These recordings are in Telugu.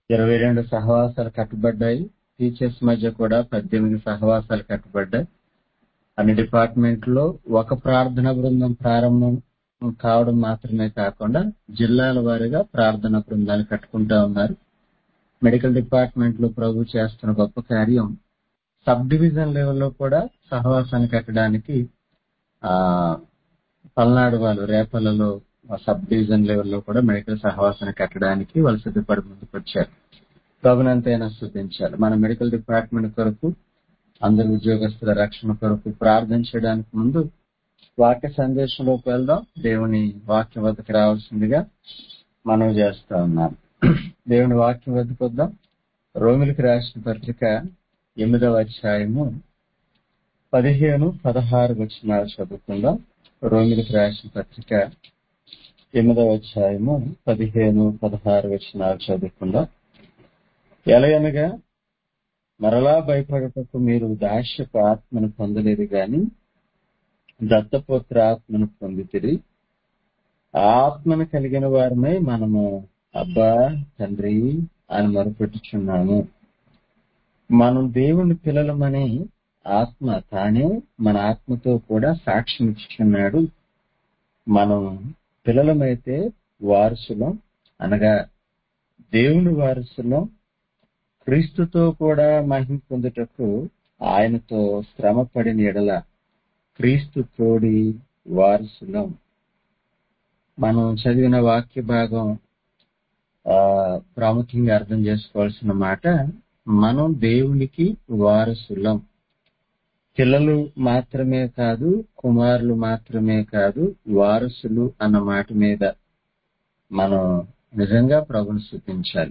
ఇరవై రెండు సహవాసాలు కట్టబడ్డాయి టీచర్స్ మధ్య కూడా పద్దెనిమిది సహవాసాలు కట్టబడ్డాయి అన్ని డిపార్ట్మెంట్ లో ఒక ప్రార్థన బృందం ప్రారంభం కావడం మాత్రమే కాకుండా జిల్లాల వారీగా ప్రార్థన బృందాలు కట్టుకుంటా ఉన్నారు మెడికల్ డిపార్ట్మెంట్ లో ప్రభు చేస్తున్న గొప్ప కార్యం సబ్ డివిజన్ లెవెల్లో కూడా సహవాసాన్ని కట్టడానికి ఆ పల్నాడు వాళ్ళు రేపలలో సబ్ డివిజన్ లెవెల్లో కూడా మెడికల్ సహవాసాన్ని కట్టడానికి వాళ్ళు సిద్ధపడి ముందుకు వచ్చారు ప్రభునంతైనా స్థుతించాలి మన మెడికల్ డిపార్ట్మెంట్ కొరకు అందరి ఉద్యోగస్తుల రక్షణ కొరకు ప్రార్థించడానికి ముందు వాక్య సందేశంలోకి వెళ్దాం దేవుని వాక్యం వద్దకు రావాల్సిందిగా మనం చేస్తా ఉన్నాం దేవుని వాక్యం వద్దకు వద్దాం రోమిలికి రాసిన పత్రిక ఎనిమిదవ అధ్యాయము పదిహేను పదహారు వచనాలు చదువుకుందాం రోమిలికి రాసిన పత్రిక ఎనిమిదవ అధ్యాయము పదిహేను పదహారు వచనాలు చదువుకుందాం ఎలయనగా మరలా భయపడటకు మీరు దాస్యపు ఆత్మను పొందలేదు గాని దత్తపుత్ర ఆత్మను పొందితిరి ఆ ఆత్మను కలిగిన వారమై మనము అబ్బా తండ్రి అని మొరపెట్టుచున్నాము మనం దేవుని పిల్లలమని ఆత్మ తానే మన ఆత్మతో కూడా సాక్ష్యం ఇచ్చుచున్నాడు మనం పిల్లలమైతే వారసులం అనగా దేవుని వారసులం క్రీస్తుతో కూడా మహిమ పొందుటకు ఆయనతో శ్రమ పడిన ఎడల క్రీస్తు తోడి వారసులం మనం చదివిన వాక్య భాగం ఆ ప్రాముఖ్యంగా అర్థం చేసుకోవాల్సిన మాట మనం దేవునికి వారసులం పిల్లలు మాత్రమే కాదు కుమారులు మాత్రమే కాదు వారసులు అన్న మాట మీద మనం నిజంగా ప్రభుని స్థుతించాలి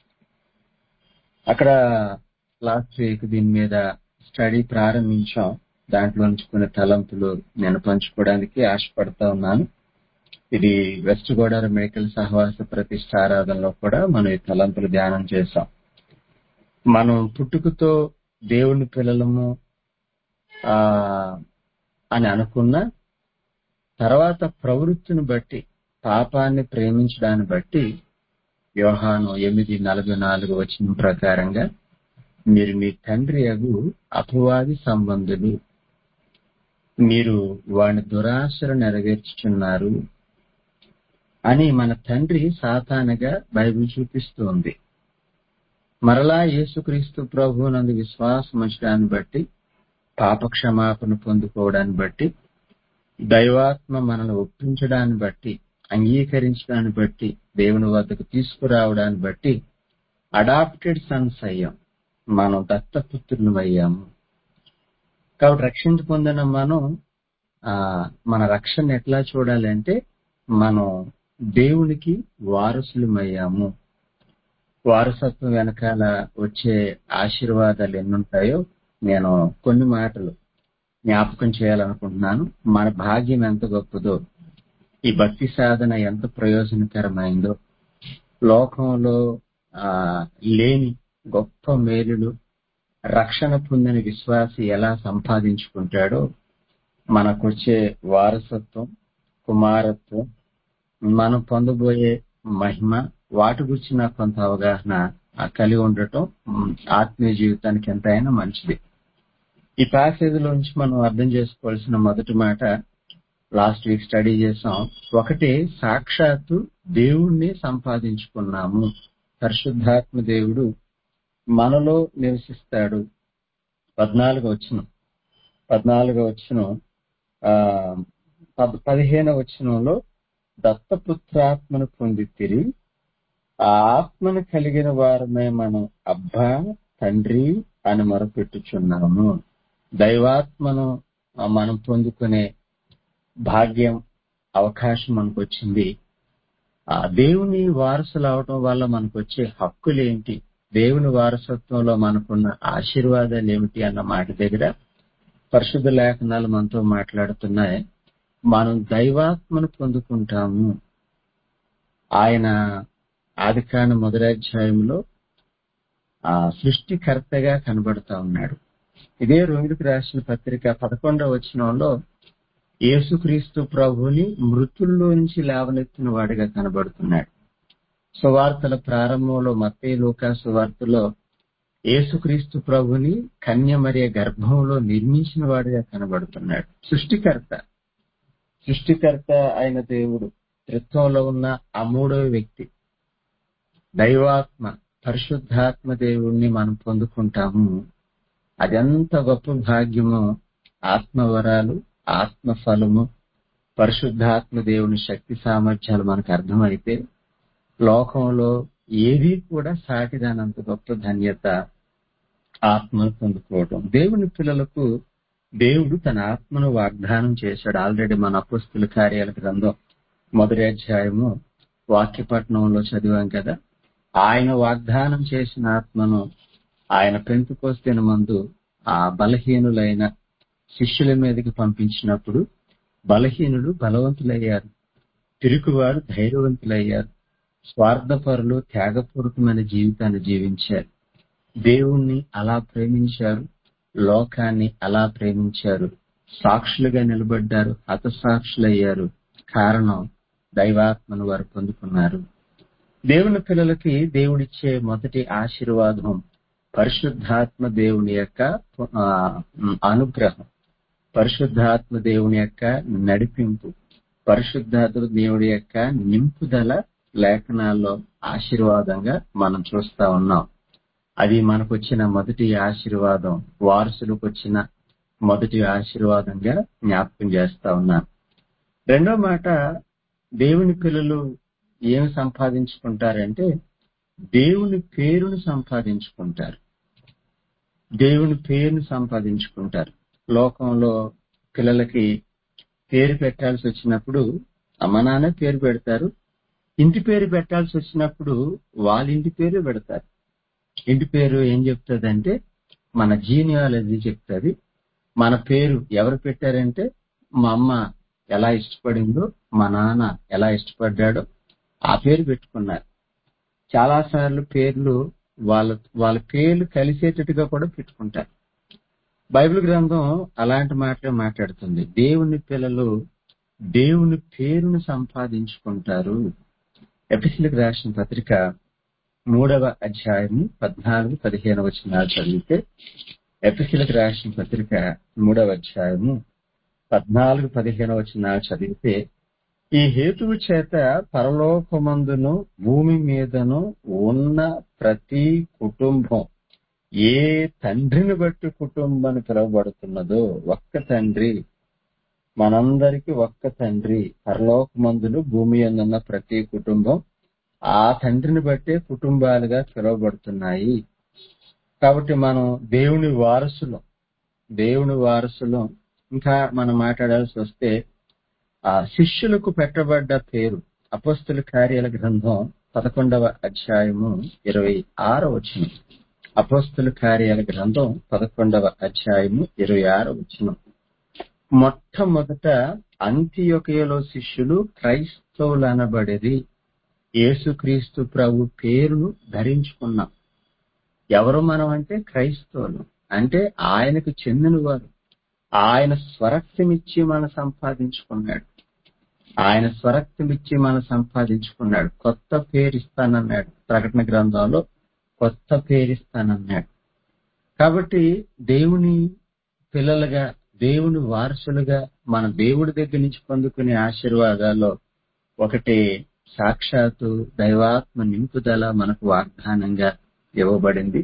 అక్కడ లాస్ట్ వీక్ దీని మీద స్టడీ ప్రారంభించాం దాంట్లో నుంచి కొన్ని తలంపులు నేను పంచుకోవడానికి ఆశపడతా ఉన్నాను ఇది వెస్ట్ గోదావరి మెడికల్ సహవాస ప్రతిష్ట ఆరాధనలో కూడా మనం ఈ తలంపులు ధ్యానం చేశాం మనం పుట్టుకతో దేవుని పిల్లలము ఆ అని అనుకున్న తర్వాత ప్రవృత్తిని బట్టి పాపాన్ని ప్రేమించడాన్ని బట్టి వ్యవహానం ఎనిమిది నలభై నాలుగు వచ్చిన ప్రకారంగా మీరు మీ తండ్రి అగు అపవాది సంబంధులు మీరు వాని దురాశలు నెరవేర్చుచున్నారు అని మన తండ్రి సాతానగా బైబిల్ చూపిస్తుంది మరలా యేసుక్రీస్తు ప్రభు నందు విశ్వాసం ఉంచడాన్ని బట్టి పాప క్షమాపణ పొందుకోవడాన్ని బట్టి దైవాత్మ మనల్ని ఒప్పించడాన్ని బట్టి అంగీకరించడాన్ని బట్టి దేవుని వద్దకు తీసుకురావడాన్ని బట్టి అడాప్టెడ్ సన్స్ అయ్యాం మనం దత్తపుత్రులు అయ్యాము కాబట్టి రక్షణ పొందిన మనం ఆ మన రక్షణ ఎట్లా చూడాలి అంటే మనం దేవునికి వారసులమయ్యాము వారసత్వం వెనకాల వచ్చే ఆశీర్వాదాలు ఎన్నుంటాయో నేను కొన్ని మాటలు జ్ఞాపకం చేయాలనుకుంటున్నాను మన భాగ్యం ఎంత గొప్పదో ఈ భక్తి సాధన ఎంత ప్రయోజనకరమైందో లోకంలో ఆ లేని గొప్ప మేలులు రక్షణ పొందిన విశ్వాసి ఎలా సంపాదించుకుంటాడో మనకొచ్చే వారసత్వం కుమారత్వం మనం పొందబోయే మహిమ వాటి గురించి నాకు కొంత అవగాహన కలిగి ఉండటం ఆత్మీయ జీవితానికి ఎంతైనా మంచిది ఈ ప్యాసేజ్లోంచి మనం అర్థం చేసుకోవాల్సిన మొదటి మాట లాస్ట్ వీక్ స్టడీ చేసాం ఒకటి సాక్షాత్తు దేవుణ్ణి సంపాదించుకున్నాము పరిశుద్ధాత్మ దేవుడు మనలో నివసిస్తాడు పద్నాలుగు వచ్చిన పద్నాలుగో వచ్చిన పదిహేను వచనంలో దత్తపుత్రాత్మను పొందితిరి ఆ ఆత్మను కలిగిన వారమే మనం అబ్బా తండ్రి అని మొరపెట్టుచున్నాము దైవాత్మను మనం పొందుకునే భాగ్యం అవకాశం మనకు వచ్చింది ఆ దేవుని వారసులు అవటం వల్ల మనకు వచ్చే హక్కులేంటి దేవుని వారసత్వంలో మనకున్న ఆశీర్వాదాలు ఏమిటి అన్న మాట దగ్గర పరిశుద్ధ లేఖనాలు మనతో మాట్లాడుతున్నాయి మనం దైవాత్మను పొందుకుంటాము ఆయన ఆదికాండ మొదలధ్యాయంలో ఆ సృష్టికర్తగా కనబడతా ఉన్నాడు ఇదే రోమిలకు రాసిన పత్రిక పదకొండవ వచనంలో యేసుక్రీస్తు ప్రభుని మృతుల్లో నుంచి లేవనెత్తిన వాడిగా కనబడుతున్నాడు సువార్తల ప్రారంభంలో మత్తయి లూకా సువార్తలో యేసుక్రీస్తు ప్రభుని కన్యమరియ గర్భంలో నిర్మించిన వాడిగా కనబడుతున్నాడు సృష్టికర్త సృష్టికర్త అయిన దేవుడు త్రిత్వంలో ఉన్న ఆ మూడవ వ్యక్తి దైవాత్మ పరిశుద్ధాత్మ దేవుణ్ణి మనం పొందుకుంటాము అదెంత గొప్ప భాగ్యమో ఆత్మవరాలు ఆత్మ ఫలము పరిశుద్ధాత్మ దేవుని శక్తి సామర్థ్యాలు మనకు అర్థమైతే లోకంలో ఏది కూడా సాటిదానంత గొప్ప ధన్యత ఆత్మను పొందుకోవడం దేవుని పిల్లలకు దేవుడు తన ఆత్మను వాగ్దానం చేశాడు ఆల్రెడీ మన అపుస్తుల కార్యాల గ్రంథం మొదటి అధ్యాయము వాక్యపట్నంలో చదివాం కదా ఆయన వాగ్దానం చేసిన ఆత్మను ఆయన పెంతుకొస్తున్న మందు ఆ బలహీనులైన శిష్యుల మీదకి పంపించినప్పుడు బలహీనులు బలవంతులయ్యారు తిరుగువారు ధైర్యవంతులయ్యారు స్వార్థపరులు త్యాగపూర్వకమైన జీవితాన్ని జీవించారు దేవుణ్ణి అలా ప్రేమించారు లోకాన్ని అలా ప్రేమించారు సాక్షులుగా నిలబడ్డారు హతసాక్షులయ్యారు కారణం దైవాత్మను వారు పొందుకున్నారు దేవుని పిల్లలకి దేవుడిచ్చే మొదటి ఆశీర్వాదం పరిశుద్ధాత్మ దేవుని యొక్క ఆ, అనుగ్రహం పరిశుద్ధాత్మ దేవుని యొక్క నడిపింపు పరిశుద్ధాత్మ దేవుడి యొక్క నింపుదల లేఖనాల్లో ఆశీర్వాదంగా మనం చూస్తా ఉన్నాం అది మనకు వచ్చిన మొదటి ఆశీర్వాదం వారసులకు వచ్చిన మొదటి ఆశీర్వాదంగా జ్ఞాపకం చేస్తా ఉన్నాను రెండో మాట దేవుని పిల్లలు ఏమి సంపాదించుకుంటారంటే దేవుని పేరును సంపాదించుకుంటారు దేవుని పేరును సంపాదించుకుంటారు లోకంలో పిల్లలకి పేరు పెట్టాల్సి వచ్చినప్పుడు అమ్మ నాన్న పేరు పెడతారు ఇంటి పేరు పెట్టాల్సి వచ్చినప్పుడు వాళ్ళ ఇంటి పేరు పెడతారు ఇంటి పేరు ఏం చెప్తుందంటే మన జీనియాలజీ చెప్తుంది మన పేరు ఎవరు పెట్టారంటే మా అమ్మ ఎలా ఇష్టపడిందో మా నాన్న ఎలా ఇష్టపడ్డాడో ఆ పేరు పెట్టుకున్నారు చాలా సార్లు పేర్లు వాళ్ళ వాళ్ళ పేర్లు కలిసేటట్టుగా కూడా పెట్టుకుంటారు బైబిల్ గ్రంథం అలాంటి మాటలే మాట్లాడుతుంది దేవుని పిల్లలు దేవుని పేరును సంపాదించుకుంటారు ఎపిసిలకు రాసిన పత్రిక మూడవ అధ్యాయము పద్నాలుగు పదిహేను వచనాలు చదివితే ఎపిసిలకు రాసిన పత్రిక మూడవ అధ్యాయము పద్నాలుగు పదిహేను వచనాలు చదివితే ఈ హేతువు చేత పరలోకమందును భూమి మీదను ఉన్న ప్రతి కుటుంబం ఏ తండ్రిని బట్టి కుటుంబం పిలువబడుతున్నదో ఒక్క తండ్రి మనందరికి ఒక్క తండ్రి పరలోకమందులు భూమి అందున్న ప్రతి కుటుంబం ఆ తండ్రిని బట్టే కుటుంబాలుగా పిలువబడుతున్నాయి కాబట్టి మనం దేవుని వారసులం దేవుని వారసులం ఇంకా మనం మాట్లాడాల్సి వస్తే ఆ శిష్యులకు పెట్టబడ్డ పేరు అపస్తుల కార్యాల గ్రంథం పదకొండవ అధ్యాయము ఇరవై ఆరో వచ్చిన అపస్తుల కార్యాల గ్రంథం పదకొండవ అధ్యాయము ఇరవై ఆరో వచ్చిన మొట్టమొదట అంత్యొకయలో శిష్యులు క్రైస్తవులు అనబడేది యేసుక్రీస్తు ప్రభు పేరును ధరించుకున్నాం ఎవరు మనం అంటే క్రైస్తవులు అంటే ఆయనకు చెందిన వారు ఆయన స్వరక్తమిచ్చి మనం సంపాదించుకున్నాడు ఆయన స్వరక్తమిచ్చి మనం సంపాదించుకున్నాడు కొత్త పేరు ఇస్తానన్నాడు ప్రకటన గ్రంథంలో కొత్త పేరు ఇస్తానన్నాడు కాబట్టి దేవుని పిల్లలుగా దేవుని వారసులుగా మన దేవుడి దగ్గర నుంచి పొందుకునే ఆశీర్వాదాల్లో ఒకటి సాక్షాత్తు దైవాత్మ నింపుదల మనకు వాగ్దానంగా ఇవ్వబడింది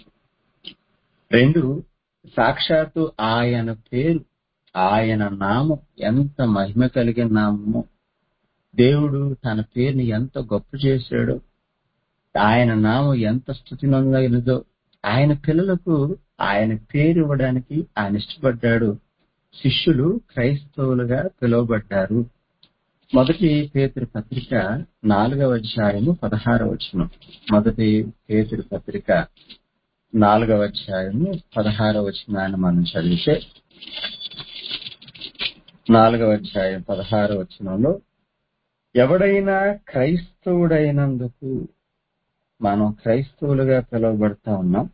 రెండు సాక్షాత్తు ఆయన పేరు ఆయన నామం ఎంత మహిమ కలిగిన నామము దేవుడు తన పేరుని ఎంత గొప్ప చేశాడో ఆయన నామం ఎంత స్థుతినందగినదో ఆయన పిల్లలకు ఆయన పేరు ఇవ్వడానికి ఆయన ఇష్టపడ్డాడు శిష్యులు క్రైస్తవులుగా పిలువబడ్డారు మొదటి పేతురు పత్రిక నాలుగవ అధ్యాయము పదహారవ వచనం మొదటి పేతురు పత్రిక నాలుగవ అధ్యాయము పదహారవ వచనాన్ని మనం చదివితే నాలుగవ అధ్యాయం పదహారవ వచనంలో ఎవడైనా క్రైస్తవుడైనందుకు మనం క్రైస్తవులుగా పిలువబడతా ఉన్నాం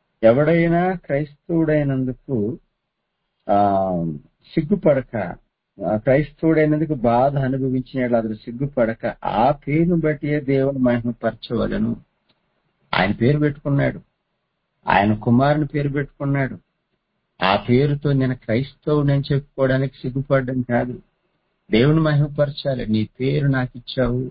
ఎవడైనా క్రైస్తవుడైనందుకు ఆ సిగ్గుపడక ఆ క్రైస్తవుడైనందుకు బాధ అనుభవించిన అతడు సిగ్గుపడక ఆ పేరును బట్టి దేవుని మహిమపరచవలను ఆయన పేరు పెట్టుకున్నాడు ఆయన కుమారుని పేరు పెట్టుకున్నాడు ఆ పేరుతో నేను క్రైస్తవుడని చెప్పుకోవడానికి సిగ్గుపడడం కాదు దేవుని మహిమపరచాలి నీ పేరు నాకు ఇచ్చావు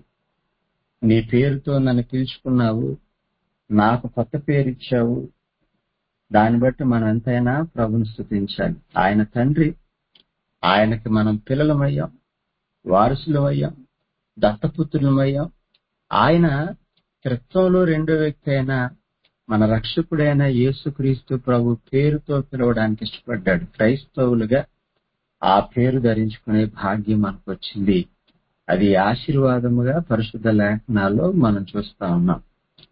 నీ పేరుతో నన్ను పిలుచుకున్నావు నాకు కొత్త పేరు ఇచ్చావు దాన్ని బట్టి మనం ఎంతైనా ప్రభుని స్థుతించాలి ఆయన తండ్రి ఆయనకి మనం పిల్లలమయ్యాం వారసులమయ్యాం దత్తపుత్రులమయ్యాం ఆయన క్రితంలో రెండో వ్యక్తి అయిన మన రక్షకుడైన యేసుక్రీస్తు ప్రభు పేరుతో పిలవడానికి ఇష్టపడ్డాడు క్రైస్తవులుగా ఆ పేరు ధరించుకునే భాగ్యం మనకు వచ్చింది అది ఆశీర్వాదముగా పరిశుద్ధ లేఖనాల్లో మనం చూస్తా ఉన్నాం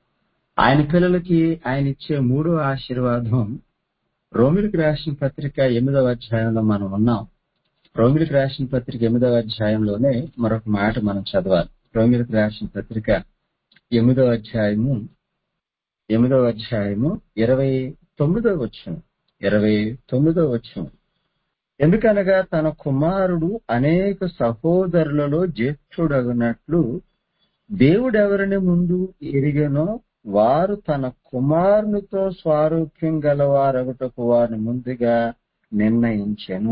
ఆయన పిల్లలకి ఆయన ఇచ్చే మూడో ఆశీర్వాదం రోమిలికి రాసిన పత్రిక ఎనిమిదవ అధ్యాయంలో మనం ఉన్నాం రోమిలికి రాసిన పత్రిక ఎనిమిదవ అధ్యాయంలోనే మరొక మాట మనం చదవాలి రోమిలికి రాసిన పత్రిక ఎనిమిదవ అధ్యాయము ఎనిమిదవ అధ్యాయము ఇరవై తొమ్మిదవ వచ్చం ఇరవై తొమ్మిదవ వచ్చం ఎందుకనగా తన కుమారుడు అనేక సహోదరులలో జ్యేష్ఠుడగినట్లు దేవుడెవరిని ముందు ఎరిగనో వారు తన కుమారునితో స్వారూప్యం గలవారగుటకు వారిని ముందుగా నిర్ణయించెను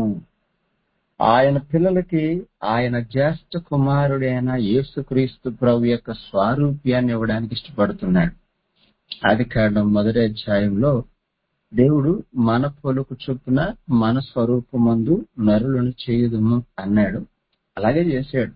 ఆయన పిల్లలకి ఆయన జ్యేష్ఠ కుమారుడైన యేసుక్రీస్తు ప్రభు యొక్క స్వారూప్యాన్ని ఇవ్వడానికి ఇష్టపడుతున్నాడు ఆది కాండం మొదటి అధ్యాయంలో దేవుడు మన పొలుకు చొప్పున మన స్వరూపమందు నరులను చేయుదుము అన్నాడు అలాగే చేశాడు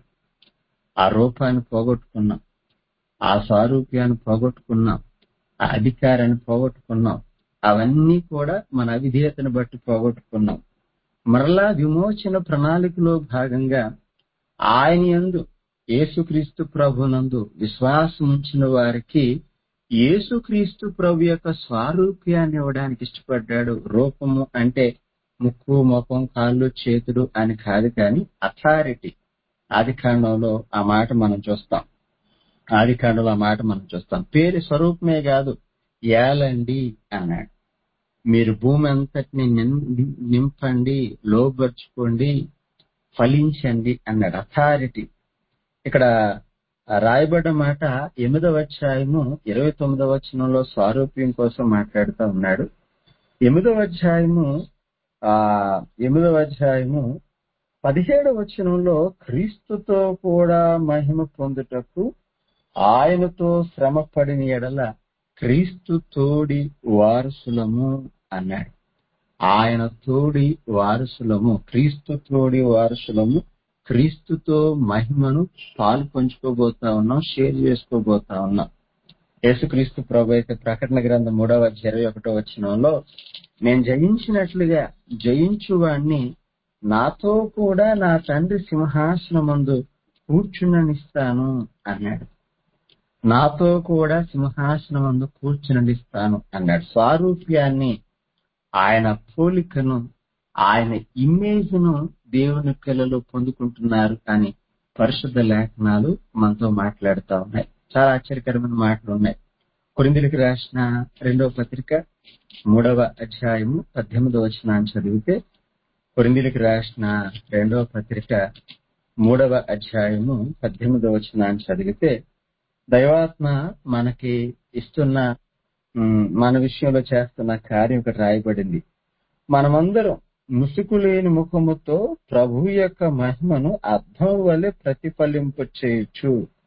ఆ రూపాన్ని పోగొట్టుకున్నాం ఆ స్వారూప్యాన్ని పోగొట్టుకున్నాం ఆ అధికారాన్ని పోగొట్టుకున్నాం అవన్నీ కూడా మన అవిధేయతను బట్టి పోగొట్టుకున్నాం మరలా విమోచన ప్రణాళికలో భాగంగా ఆయన యందు యేసుక్రీస్తు ప్రభునందు విశ్వాసం ఉంచిన వారికి యేసుక్రీస్తు ప్రభు యొక్క స్వారూప్యాన్ని ఇవ్వడానికి ఇష్టపడ్డాడు రూపము అంటే ముక్కు ముఖం కాళ్ళు చేతులు అని కాదు కానీ అథారిటీ ఆది కాండంలో ఆ మాట మనం చూస్తాం ఆది కాండంలో ఆ మాట మనం చూస్తాం పేరు స్వరూపమే కాదు ఏలండి అన్నాడు మీరు భూమి అంతటిని నిం- నింపండి లోబర్చుకోండి ఫలించండి అన్నాడు అథారిటీ ఇక్కడ రాయబడ్డ మాట ఎనిమిదవ అధ్యాయము ఇరవై తొమ్మిదవ వచనంలో స్వారూప్యం కోసం మాట్లాడుతూ ఉన్నాడు ఎనిమిదవ అధ్యాయము ఆ ఎనిమిదవ అధ్యాయము పదిహేడవ వచనంలో క్రీస్తుతో కూడా మహిమ పొందుటకు ఆయనతో శ్రమ పడిన ఎడల క్రీస్తు తోడి వారసులము అన్నాడు ఆయన తోడి వారసులము క్రీస్తు తోడి వారసులము క్రీస్తుతో మహిమను పాలు పంచుకోబోతా ఉన్నాం షేర్ చేసుకోబోతా ఉన్నాం యేసుక్రీస్తు ప్రభు అయితే ప్రకటన గ్రంథం మూడవ అధ్యాయం ఇరవై ఒకటో వచనంలో నేను జయించినట్లుగా జయించువాణ్ణి నాతో కూడా నా తండ్రి సింహాసనమందు కూర్చుననిస్తాను అన్నాడు నాతో కూడా సింహాసనమందు కూర్చుననిస్తాను అన్నాడు స్వారూప్యాన్ని ఆయన పోలికను ఆయన ఇమేజ్ ను దేవుని పిల్లలు పొందుకుంటున్నారు అని పరిశుద్ధ లేఖనాలు మనతో మాట్లాడుతూ ఉన్నాయి చాలా ఆశ్చర్యకరమైన మాటలు ఉన్నాయి కొరిందులకు రాసిన రెండవ పత్రిక మూడవ అధ్యాయము పద్దెనిమిదవ వచనాన్ని చదివితే కొరిందులకు రాసిన రెండవ పత్రిక మూడవ అధ్యాయము పద్దెనిమిదవ వచనాన్ని చదివితే దైవాత్మ మనకి ఇస్తున్న ఉమ్, మన విషయంలో చేస్తున్న కార్యం ఒకటి రాయబడింది మనమందరం ముసుగు లేని ముఖముతో ప్రభు యొక్క మహిమను అర్థం వలె ప్రతిఫలింప చేయొచ్చు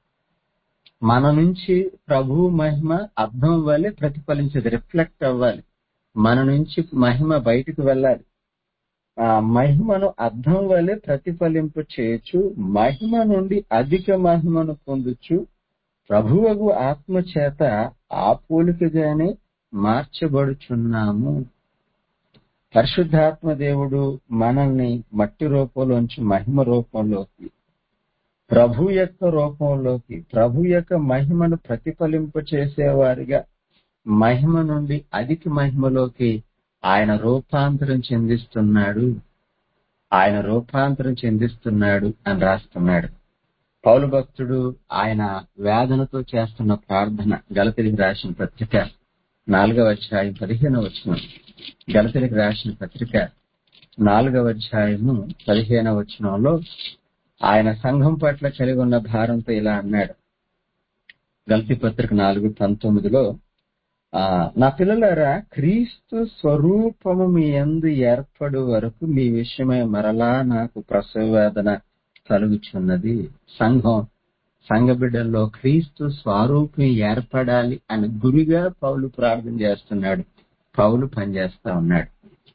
మన నుంచి ప్రభు మహిమ అర్థం వలె ప్రతిఫలించేది రిఫ్లెక్ట్ అవ్వాలి మన నుంచి మహిమ బయటకు వెళ్ళాలి ఆ మహిమను అర్థం వలె ప్రతిఫలింపు చేయొచ్చు మహిమ నుండి అధిక మహిమను పొందొచ్చు ప్రభువగు ఆత్మ చేత ఆ పోలికగానే మార్చబడుచున్నాము పరిశుద్ధాత్మ దేవుడు మనల్ని మట్టి రూపంలోంచి మహిమ రూపంలోకి ప్రభు యొక్క రూపంలోకి ప్రభు యొక్క మహిమను ప్రతిఫలింప చేసేవారిగా మహిమ నుండి అధిక మహిమలోకి ఆయన రూపాంతరం చెందిస్తున్నాడు ఆయన రూపాంతరం చెందిస్తున్నాడు అని రాస్తున్నాడు పౌలు భక్తుడు ఆయన వేదనతో చేస్తున్న ప్రార్థన గలతిరికి రాసిన పత్రిక నాలుగవ అధ్యాయం పదిహేనవ వచనం గలతిరికి రాసిన పత్రిక నాలుగవ అధ్యాయము పదిహేనవ వచనంలో ఆయన సంఘం పట్ల కలిగి ఉన్న భారంతో ఇలా అన్నాడు గల్తీ పత్రిక నాలుగు పంతొమ్మిదిలో ఆ నా పిల్లలారా క్రీస్తు స్వరూపము మీ యందు ఏర్పడు వరకు మీ విషయమై మరలా నాకు ప్రసవ వేదన కలుగుచున్నది సంఘం సంఘ బిడ్డల్లో క్రీస్తు స్వరూపం ఏర్పడాలి అని గురిగా పౌలు ప్రార్థన చేస్తున్నాడు పౌలు పనిచేస్తా ఉన్నాడు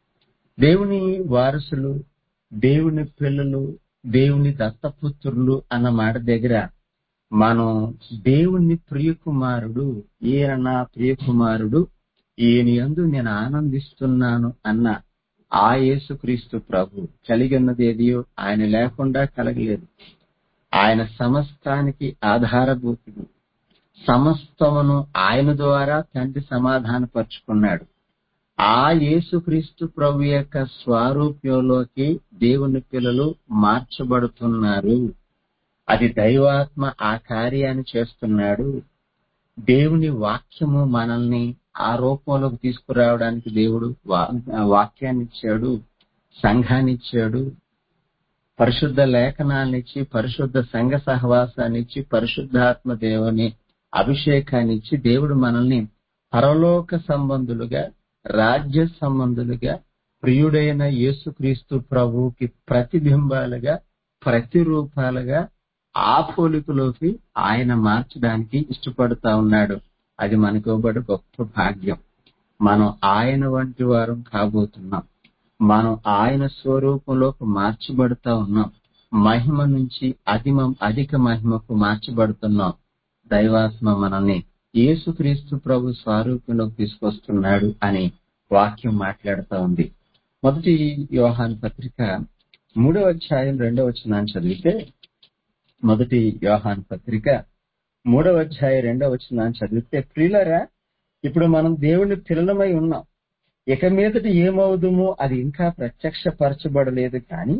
దేవుని వారసులు దేవుని పిల్లలు దేవుని దత్తపుత్రులు అన్న మాట దగ్గర మనం దేవుని ప్రియకుమారుడు ఈయన నా ప్రియకుమారుడు ఈయన యందు నేను ఆనందిస్తున్నాను అన్న ఆ యేసుక్రీస్తు ప్రభు కలిగి ఉన్నది ఏదియో ఆయన లేకుండా కలగలేదు ఆయన సమస్తానికి ఆధారభూతుడు సమస్తమును ఆయన ద్వారా తండ్రి సమాధానపరుచుకున్నాడు ఆ యేసుక్రీస్తు ప్రభు యొక్క స్వారూప్యంలోకి దేవుని పిల్లలు మార్చబడుతున్నారు అది దైవాత్మ ఆ కార్యాన్ని చేస్తున్నాడు దేవుని వాక్యము మనల్ని ఆ రూపంలోకి తీసుకురావడానికి దేవుడు వా- వాక్యాన్ని ఇచ్చాడు సంఘాన్ని ఇచ్చాడు పరిశుద్ధ లేఖనాన్ని ఇచ్చి పరిశుద్ధ సంఘ సహవాసాన్ని ఇచ్చి పరిశుద్ధాత్మ దేవుని అభిషేకాన్ని ఇచ్చి దేవుడు మనల్ని పరలోక సంబంధులుగా రాజ్య సంబంధులుగా ప్రియుడైన యేసుక్రీస్తు ప్రభువుకి ప్రతిబింబాలుగా ప్రతిరూపాలుగా ఆ పోలికలోకి ఆయన మార్చడానికి ఇష్టపడుతా ఉన్నాడు అది మనకు ఇవ్వబడి గొప్ప భాగ్యం మనం ఆయన వంటి వారం కాబోతున్నాం మనం ఆయన స్వరూపంలోకి మార్చబడుతా ఉన్నాం మహిమ నుంచి అధిమ అధిక మహిమకు మార్చబడుతున్నాం దైవాత్మ మనల్ని యేసుక్రీస్తు ప్రభు స్వరూపంలోకి తీసుకొస్తున్నాడు అని వాక్యం మాట్లాడుతా ఉంది మొదటి యోహాన్ పత్రిక మూడవ అధ్యాయం రెండవ వచనాన్ని చదివితే మొదటి యోహాన్ పత్రిక మూడవ అధ్యాయం రెండవ వచనాన్ని చదివితే ప్రియులరా ఇప్పుడు మనం దేవుని పిల్లలమై ఉన్నాం ఇక మీదట ఏమవుదుమో అది ఇంకా ప్రత్యక్షపరచబడలేదు కానీ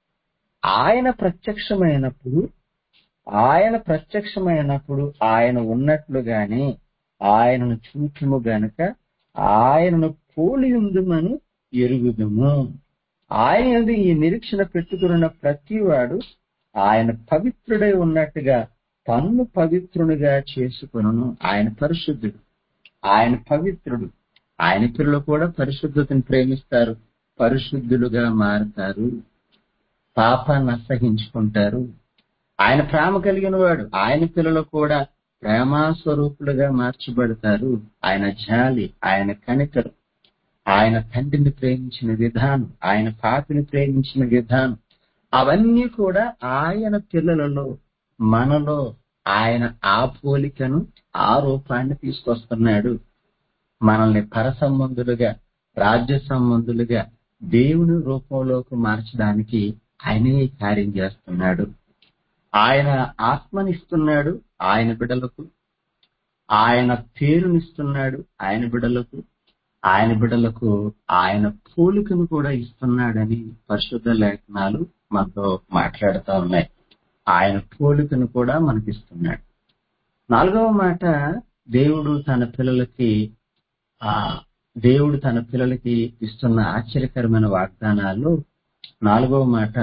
ఆయన ప్రత్యక్షమైనప్పుడు ఆయన ప్రత్యక్షమైనప్పుడు ఆయన ఉన్నట్లుగానే ఆయనను చూచుము గనక ఆయనను పోలి ఉందుమని ఎరుగుదుము ఆయన యందు ఈ నిరీక్షణ పెట్టుకున్న ప్రతివాడు ఆయన పవిత్రుడై ఉన్నట్టుగా తన్ను పవిత్రునిగా చేసుకును ఆయన పరిశుద్ధుడు ఆయన పవిత్రుడు ఆయన పిల్లలు కూడా పరిశుద్ధతను ప్రేమిస్తారు పరిశుద్ధులుగా మారుతారు పాపాన్ని అసహించుకుంటారు ఆయన ప్రేమ కలిగిన వాడు ఆయన పిల్లలు కూడా ప్రేమాస్వరూపులుగా మార్చబడతారు ఆయన జాలి ఆయన కనికరు ఆయన తండ్రిని ప్రేమించిన విధానం ఆయన పాపిని ప్రేమించిన విధానం అవన్నీ కూడా ఆయన పిల్లలలో మనలో ఆయన ఆ పోలికను ఆ రూపాన్ని తీసుకొస్తున్నాడు మనల్ని పర సంబంధులుగా రాజ్య సంబంధులుగా దేవుని రూపంలోకి మార్చడానికి ఆయనే ఈ కార్యం చేస్తున్నాడు ఆయన ఆత్మనిస్తున్నాడు ఆయన బిడలకు ఆయన పేరునిస్తున్నాడు ఆయన బిడలకు ఆయన బిడలకు ఆయన పోలికను కూడా ఇస్తున్నాడని పరిశుద్ధ లేఖనాలు మనతో మాట్లాడుతూ ఉన్నాయి ఆయన పోలికను కూడా మనకిస్తున్నాడు నాలుగవ మాట దేవుడు తన పిల్లలకి ఆ దేవుడు తన పిల్లలకి ఇస్తున్న ఆశ్చర్యకరమైన వాగ్దానాలు నాలుగవ మాట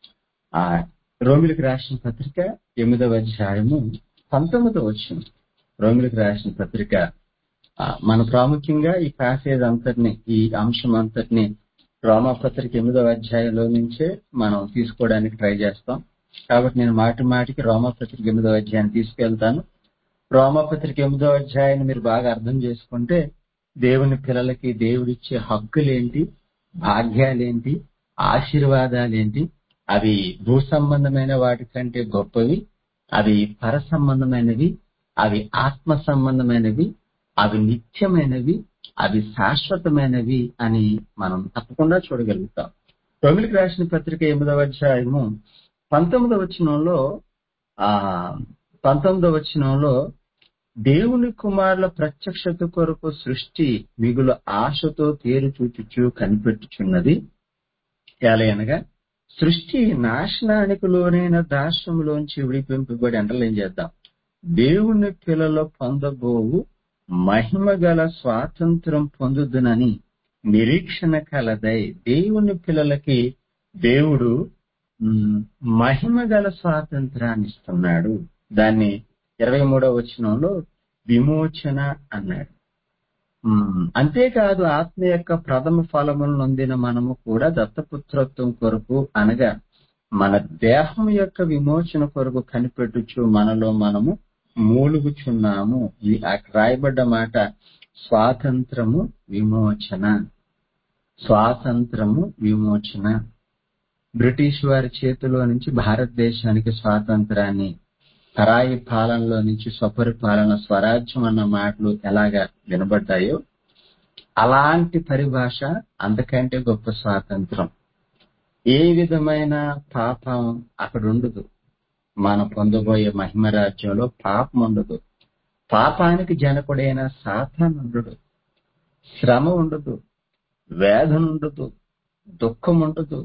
ఆ రోమిలకు రాసిన పత్రిక ఎనిమిదవ అధ్యాయము పంతొమ్మిదవ వచ్చిన రోమిలకు రాసిన పత్రిక ఆ, మన ప్రాముఖ్యంగా ఈ ప్యాసేజ్ అంతటిని ఈ అంశం అంతటిని రోమా పత్రిక ఎనిమిదవ అధ్యాయంలో నుంచే మనం తీసుకోవడానికి ట్రై చేస్తాం కాబట్టి నేను మాటి మాటికి రోమా పత్రిక ఎనిమిదవ అధ్యాయాన్ని తీసుకెళ్తాను రోమా పత్రిక ఎనిమిదవ అధ్యాయాన్ని మీరు బాగా అర్థం చేసుకుంటే దేవుని పిల్లలకి దేవుడిచ్చే హక్కులేంటి భాగ్యాలేంటి ఆశీర్వాదాలేంటి అవి భూ సంబంధమైన వాటి కంటే గొప్పవి అవి పర సంబంధమైనవి అవి ఆత్మ సంబంధమైనవి అవి నిత్యమైనవి అవి శాశ్వతమైనవి అని మనం తప్పకుండా చూడగలుగుతాం రోమిలికి రాసిన పత్రిక ఎనిమిదవ అధ్యాయము పంతొమ్మిదవ వచనంలో ఆ పంతొమ్మిదవ వచనంలో దేవుని కుమారుల ప్రత్యక్షత కొరకు సృష్టి మిగులు ఆశతో తేరు చూచుచు కనిపెట్టుచున్నది ఎలయనగా సృష్టి నాశనానికి లోనైన దాస్యములోంచి విడిపింపబడి అంటలేం చేద్దాం దేవుని పిల్లల పొందబోవు మహిమ గల స్వాతంత్రం పొందుదునని నిరీక్షణ కలదై దేవుని పిల్లలకి దేవుడు మ్, మహిమ గల స్వాతంత్రాన్ని ఇస్తున్నాడు దాన్ని ఇరవై మూడవ వచనంలో విమోచన అన్నాడు మ్, అంతేకాదు ఆత్మ యొక్క ప్రథమ ఫలములను నొందిన మనము కూడా దత్తపుత్రత్వం కొరకు అనగా మన దేహం యొక్క విమోచన కొరకు కనిపెట్టుచు మనలో మనము మూలుగుచున్నాము ఇది అక్కడ రాయబడ్డ మాట స్వాతంత్రము విమోచన స్వాతంత్రము విమోచన బ్రిటిష్ వారి చేతిలో నుంచి భారతదేశానికి స్వాతంత్రాన్ని పరాయి పాలనలో నుంచి స్వపరిపాలన స్వరాజ్యం అన్న మాటలు ఎలాగా వినబడ్డాయో అలాంటి పరిభాష అంతకంటే గొప్ప స్వాతంత్రం ఏ విధమైన పాపం అక్కడ ఉండదు మనం పొందబోయే మహిమ రాజ్యంలో పాపం ఉండదు పాపానికి జనకుడైన సాతాన్ ఉండడు శ్రమ ఉండదు వేదన ఉండదు దుఃఖం ఉండదు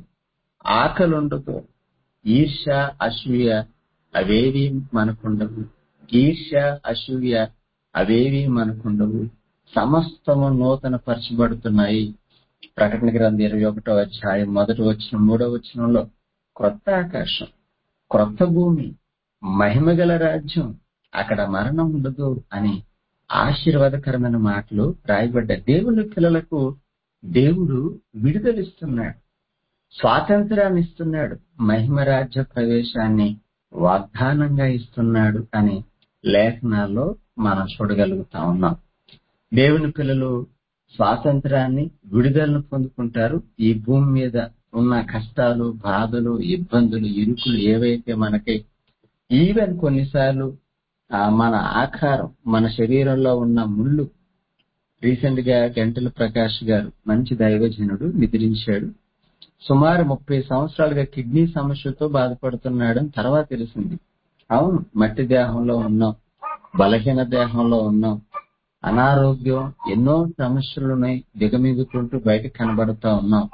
ఆకలి ఉండదు ఈర్ష అసూయ అవేవి మనకుండవు ఈర్ష అసూయ అవేవి మనకుండవు సమస్తము నూతన పరచబడుతున్నాయి ప్రకటన గ్రంథం ఇరవై ఒకటో అధ్యాయం మొదటి వచ్చిన మూడో వచనంలో క్రొత్త ఆకాశం క్రొత్త భూమి మహిమగల రాజ్యం అక్కడ మరణం ఉండదు అని ఆశీర్వాదకరమైన మాటలు రాయబడ్డ దేవుని పిల్లలకు దేవుడు విడుదలిస్తున్నాడు స్వాతంత్రాన్ని ఇస్తున్నాడు మహిమ రాజ్య ప్రవేశాన్ని వాగ్దానంగా ఇస్తున్నాడు అని లేఖనాల్లో మనం చూడగలుగుతా ఉన్నాం దేవుని పిల్లలు స్వాతంత్రాన్ని విడుదలను పొందుకుంటారు ఈ భూమి మీద ఉన్న కష్టాలు బాధలు ఇబ్బందులు ఇరుకులు ఏవైతే మనకి ఈవెన్ కొన్నిసార్లు ఆ, మన ఆకారం మన శరీరంలో ఉన్న ముళ్ళు రీసెంట్ గా గంటల ప్రకాష్ గారు మంచి దైవజనుడు నిద్రించాడు సుమారు ముప్పై సంవత్సరాలుగా కిడ్నీ సమస్యతో బాధపడుతున్నాడని తర్వాత తెలిసింది అవును మట్టి దేహంలో ఉన్నాం బలహీన దేహంలో ఉన్నాం అనారోగ్యం ఎన్నో సమస్యలున్నాయి దిగమిగుతుంటూ బయటకు కనబడుతా ఉన్నాం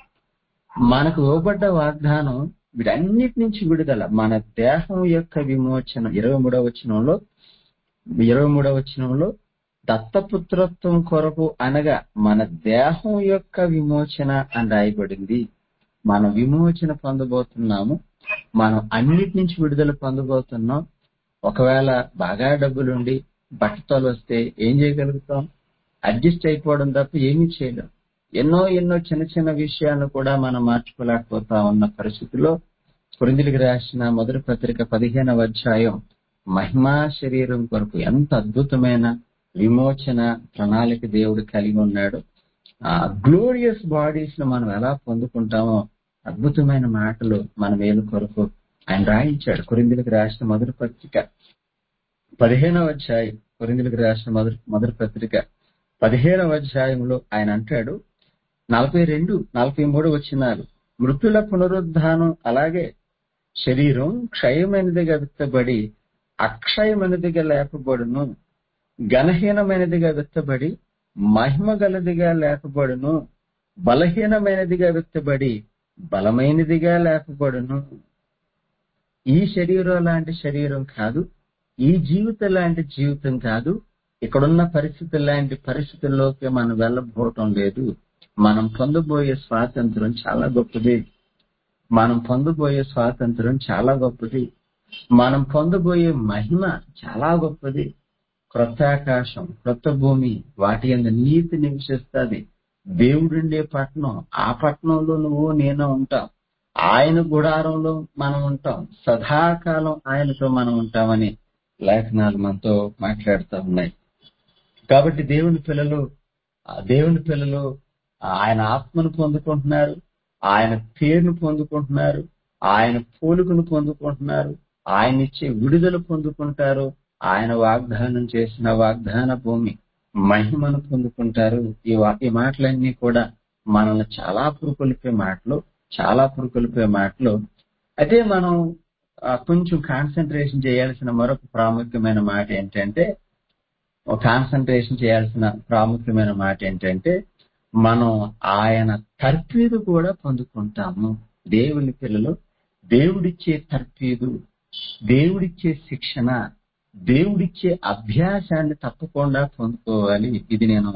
మనకు ఇవ్వబడ్డ వాగ్దానం వీటన్నిటి నుంచి విడుదల మన దేహం యొక్క విమోచన ఇరవై మూడవ వచనంలో ఇరవై మూడవ వచనంలో దత్తపుత్రత్వం కొరకు అనగా మన దేహం యొక్క విమోచన అని రాయబడింది మనం విమోచన పొందబోతున్నాము మనం అన్నిటి నుంచి విడుదల పొందబోతున్నాం ఒకవేళ బాగా డబ్బులుండి బట్టతలు వస్తే ఏం చేయగలుగుతాం అడ్జస్ట్ అయిపోవడం తప్ప ఏమీ చేయలేం ఎన్నో ఎన్నో చిన్న చిన్న విషయాలను కూడా మనం మార్చుకోలేకపోతా ఉన్న పరిస్థితిలో కొరిందులకు రాసిన మొదటి పత్రిక పదిహేనవ అధ్యాయం మహిమా శరీరం కొరకు ఎంత అద్భుతమైన విమోచన ప్రణాళిక దేవుడు కలిగి ఉన్నాడు ఆ గ్లోరియస్ బాడీస్ ను మనం ఎలా పొందుకుంటామో అద్భుతమైన మాటలు మన మేలు కొరకు ఆయన రాయించాడు కొరిందులకు రాసిన మొదటి పత్రిక పదిహేనవ అధ్యాయం కొరిందులకు రాసిన మొదటి మొదటి పత్రిక పదిహేనవ అధ్యాయంలో ఆయన అంటాడు నలభై రెండు నలభై మూడు వచ్చినారు మృతుల పునరుద్ధానం అలాగే శరీరం క్షయమైనదిగా విత్తబడి అక్షయమైనదిగా లేపబడును ఘనహీనమైనదిగా విత్తబడి మహిమ గలదిగా లేపబడును బలహీనమైనదిగా విత్తబడి బలమైనదిగా లేపబడును ఈ శరీరం లాంటి శరీరం కాదు ఈ జీవితం లాంటి జీవితం కాదు ఇక్కడున్న పరిస్థితుల లాంటి పరిస్థితుల్లోకి మనం వెళ్ళబోవటం లేదు మనం పొందబోయే స్వాతంత్రం చాలా గొప్పది మనం పొందబోయే స్వాతంత్రం చాలా గొప్పది మనం పొందబోయే మహిమ చాలా గొప్పది క్రొత్త ఆకాశం క్రొత్త భూమి వాటి అందు నీతి నివసిస్తుంది దేవుడుండే పట్టణం ఆ పట్టణంలో నువ్వు నేను ఉంటాం ఆయన గుడారంలో మనం ఉంటాం సదాకాలం ఆయనతో మనం ఉంటామని లేఖనాలు మనతో మాట్లాడుతూ ఉన్నాయి కాబట్టి దేవుని పిల్లలు ఆ దేవుని పిల్లలు ఆయన ఆత్మను పొందుకుంటున్నారు ఆయన పేరును పొందుకుంటున్నారు ఆయన పోలుకును పొందుకుంటున్నారు ఆయన ఇచ్చే విడుదల పొందుకుంటారు ఆయన వాగ్దానం చేసిన వాగ్దాన భూమి మహిమను పొందుకుంటారు ఈ వా- ఈ మాటలన్నీ కూడా మనల్ని చాలా పురుకొల్పే మాటలు చాలా పురుకొల్పే మాటలు అయితే మనం ఆ, కొంచెం కాన్సన్ట్రేషన్ చేయాల్సిన మరొక ప్రాముఖ్యమైన మాట ఏంటంటే కాన్సన్ట్రేషన్ చేయాల్సిన ప్రాముఖ్యమైన మాట ఏంటంటే మనం ఆయన తర్ఫీదు కూడా పొందుకుంటాము దేవుని పిల్లలు దేవుడిచ్చే తర్ఫీదు దేవుడిచ్చే శిక్షణ దేవుడిచ్చే అభ్యాసాన్ని తప్పకుండా పొందుకోవాలి ఇది నేను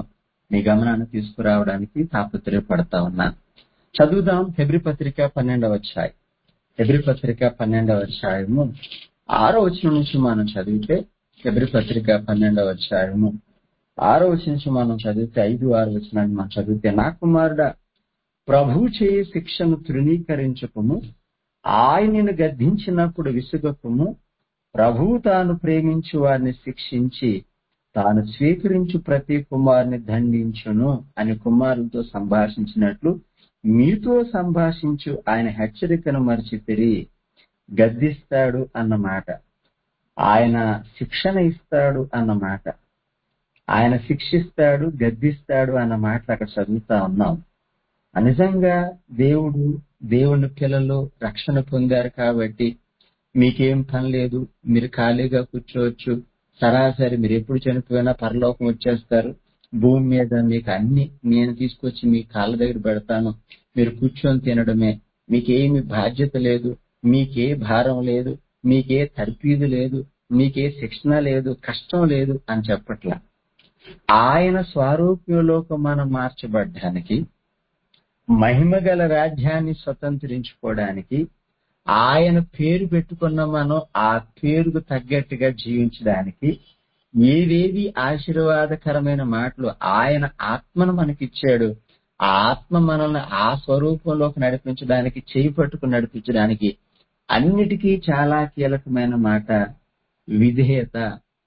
మీ గమనాన్ని తీసుకురావడానికి తాపత్రయపడతా ఉన్నాను చదువుదాం హెబ్రి పత్రిక పన్నెండవ అధ్యాయం హెబ్రి పత్రిక పన్నెండవ అధ్యాయము ఆరో వచనం నుంచి మనం చదివితే హెబ్రి పత్రిక పన్నెండవ అధ్యాయము ఆరో వచనం నుంచి మనం చదివితే ఐదు ఆరు వచనాన్ని మనం చదివితే నా కుమారుడా ప్రభు చేయి శిక్షను తృణీకరించకము ఆయనను గద్దించినప్పుడు విసుగకము ప్రభువు తాను ప్రేమించు వారిని శిక్షించి తాను స్వీకరించు ప్రతి కుమారుని దండించును అని కుమారులతో సంభాషించినట్లు మీతో సంభాషించు ఆయన హెచ్చరికను మర్చితిరి గద్దిస్తాడు అన్నమాట ఆయన శిక్షణ ఇస్తాడు అన్నమాట ఆయన శిక్షిస్తాడు గద్దిస్తాడు అన్న మాటలు అక్కడ చదువుతా ఉన్నాం నిజంగా దేవుడు దేవుని పిల్లలు రక్షణ పొందారు కాబట్టి మీకేం పని లేదు మీరు ఖాళీగా కూర్చోవచ్చు సరాసరి మీరు ఎప్పుడు చనిపోయినా పరలోకం వచ్చేస్తారు భూమి మీద మీకు అన్ని నేను తీసుకొచ్చి మీ కాళ్ళ దగ్గర పెడతాను మీరు కూర్చొని తినడమే మీకేమి బాధ్యత లేదు మీకే భారం లేదు మీకే తర్పీదు లేదు మీకే శిక్షణ లేదు కష్టం లేదు అని చెప్పట్లా ఆయన స్వారూప్యలోకి మనం మార్చబడ్డానికి మహిమగల రాజ్యాన్ని స్వతంత్రించుకోవడానికి ఆయన పేరు పెట్టుకున్న మనం ఆ పేరుకు తగ్గట్టుగా జీవించడానికి ఏవేవి ఆశీర్వాదకరమైన మాటలు ఆయన ఆత్మను మనకిచ్చాడు ఆ ఆత్మ మనల్ని ఆ స్వరూపంలోకి నడిపించడానికి చేయి పట్టుకుని నడిపించడానికి అన్నిటికీ చాలా కీలకమైన మాట విధేయత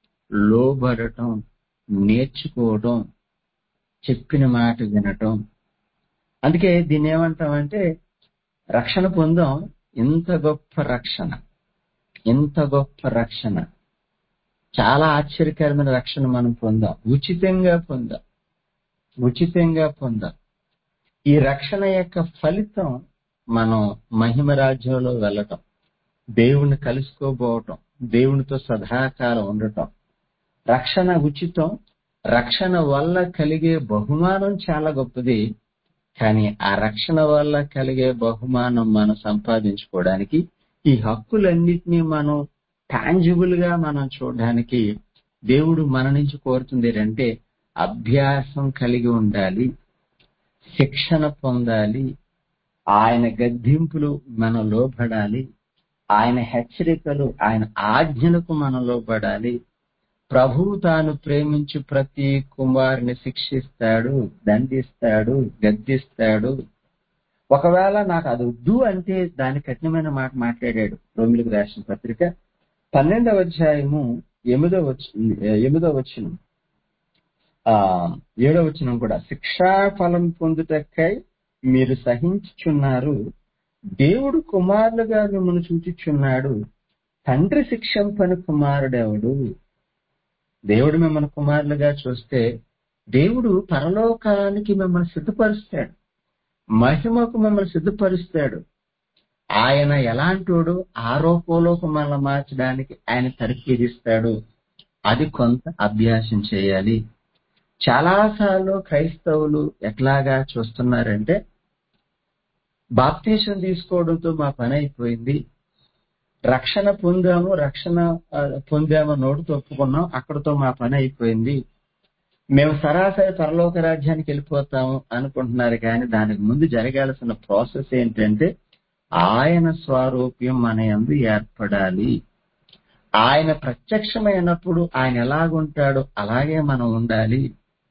లోబడటం నేర్చుకోవటం చెప్పిన మాట వినటం అందుకే దీన్ని ఏమంటామంటే రక్షణ పొందాం ఇంత గొప్ప రక్షణ ఇంత గొప్ప రక్షణ చాలా ఆశ్చర్యకరమైన రక్షణ మనం పొందాం ఉచితంగా పొందాం ఉచితంగా పొందాం ఈ రక్షణ యొక్క ఫలితం మనం మహిమ రాజ్యంలో వెళ్ళటం దేవుని కలుసుకోబోవటం దేవునితో సదాకాలం ఉండటం రక్షణ ఉచితం రక్షణ వల్ల కలిగే బహుమానం చాలా గొప్పది కానీ ఆ రక్షణ వల్ల కలిగే బహుమానం మనం సంపాదించుకోవడానికి ఈ హక్కులన్నిటినీ మనం టాంజిబుల్ గా మనం చూడడానికి దేవుడు మన నుంచి కోరుతుంది అంటే అభ్యాసం కలిగి ఉండాలి శిక్షణ పొందాలి ఆయన గద్దింపులు మనం లోబడాలి ఆయన హెచ్చరికలు ఆయన ఆజ్ఞలకు మనం లోబడాలి ప్రభువు తాను ప్రేమించు ప్రతి కుమారుని శిక్షిస్తాడు దండిస్తాడు గద్దిస్తాడు ఒకవేళ నాకు అది వద్దు అంటే దాని కఠినమైన మాట మాట్లాడాడు రోమిలకు రాసిన పత్రిక పన్నెండవ అధ్యాయము ఎనిమిదో వచ్చి ఎనిమిదో వచ్చిన ఆ ఏడో వచ్చిన కూడా శిక్షా ఫలం పొందుటకై మీరు సహించుచున్నారు దేవుడు కుమారులుగా మిమ్మల్ని సూచిస్తున్నాడు తండ్రి శిక్షంపని కుమారుడెవడు దేవుడు మిమ్మల్ని కుమారులుగా చూస్తే దేవుడు పరలోకానికి మిమ్మల్ని సిద్ధపరుస్తాడు మహిమకు మిమ్మల్ని సిద్ధపరుస్తాడు ఆయన ఎలాంటోడు ఆరోపంలోకి మనల్ని మార్చడానికి ఆయన తర్కీదిస్తాడు అది కొంత అభ్యాసం చేయాలి చాలాసార్లు క్రైస్తవులు ఎట్లాగా చూస్తున్నారంటే బాప్తీసం తీసుకోవడంతో మా పని అయిపోయింది రక్షణ పొందాము రక్షణ ఆ, పొందాము నోటితో ఒప్పుకున్నాం అక్కడతో మా పని అయిపోయింది మేము సరాసరి పరలోక రాజ్యానికి వెళ్ళిపోతాము అనుకుంటున్నారు కానీ దానికి ముందు జరగాల్సిన ప్రాసెస్ ఏంటంటే ఆయన స్వారూప్యం మన యందు ఏర్పడాలి ఆయన ప్రత్యక్షమైనప్పుడు ఆయన ఎలాగుంటాడో అలాగే మనం ఉండాలి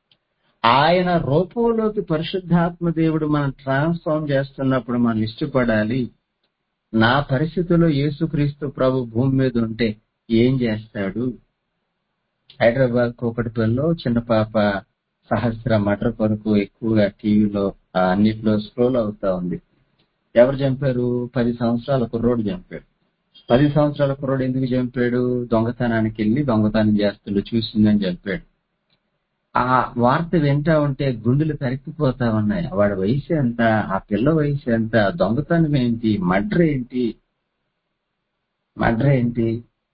ఆయన రూపంలోకి పరిశుద్ధాత్మ దేవుడు మనం ట్రాన్స్ఫార్మ్ చేస్తున్నప్పుడు మనం ఇష్టపడాలి నా పరిస్థితిలో యేసుక్రీస్తు ప్రభు భూమి మీద ఉంటే ఏం చేస్తాడు హైదరాబాద్ కూకటిపల్లిలో చిన్న పాప సహస్ర మటర్ కొరకు ఎక్కువగా టీవీలో ఆ, అన్నిట్లో స్క్రోల్ అవుతా ఉంది ఎవరు చంపారు పది సంవత్సరాల కుర్రోడు చంపాడు పది సంవత్సరాల కుర్రోడు ఎందుకు చంపాడు దొంగతనానికి వెళ్ళి దొంగతనం చేస్తులు చూసిందని చంపాడు ఆ వార్త వింటా ఉంటే గుండెలు తరిక్కిపోతా ఉన్నాయి వాడి వయసు ఎంత ఆ పిల్ల వయసు ఎంత దొంగతనం ఏంటి మడ్ర ఏంటి మడ్ర ఏంటి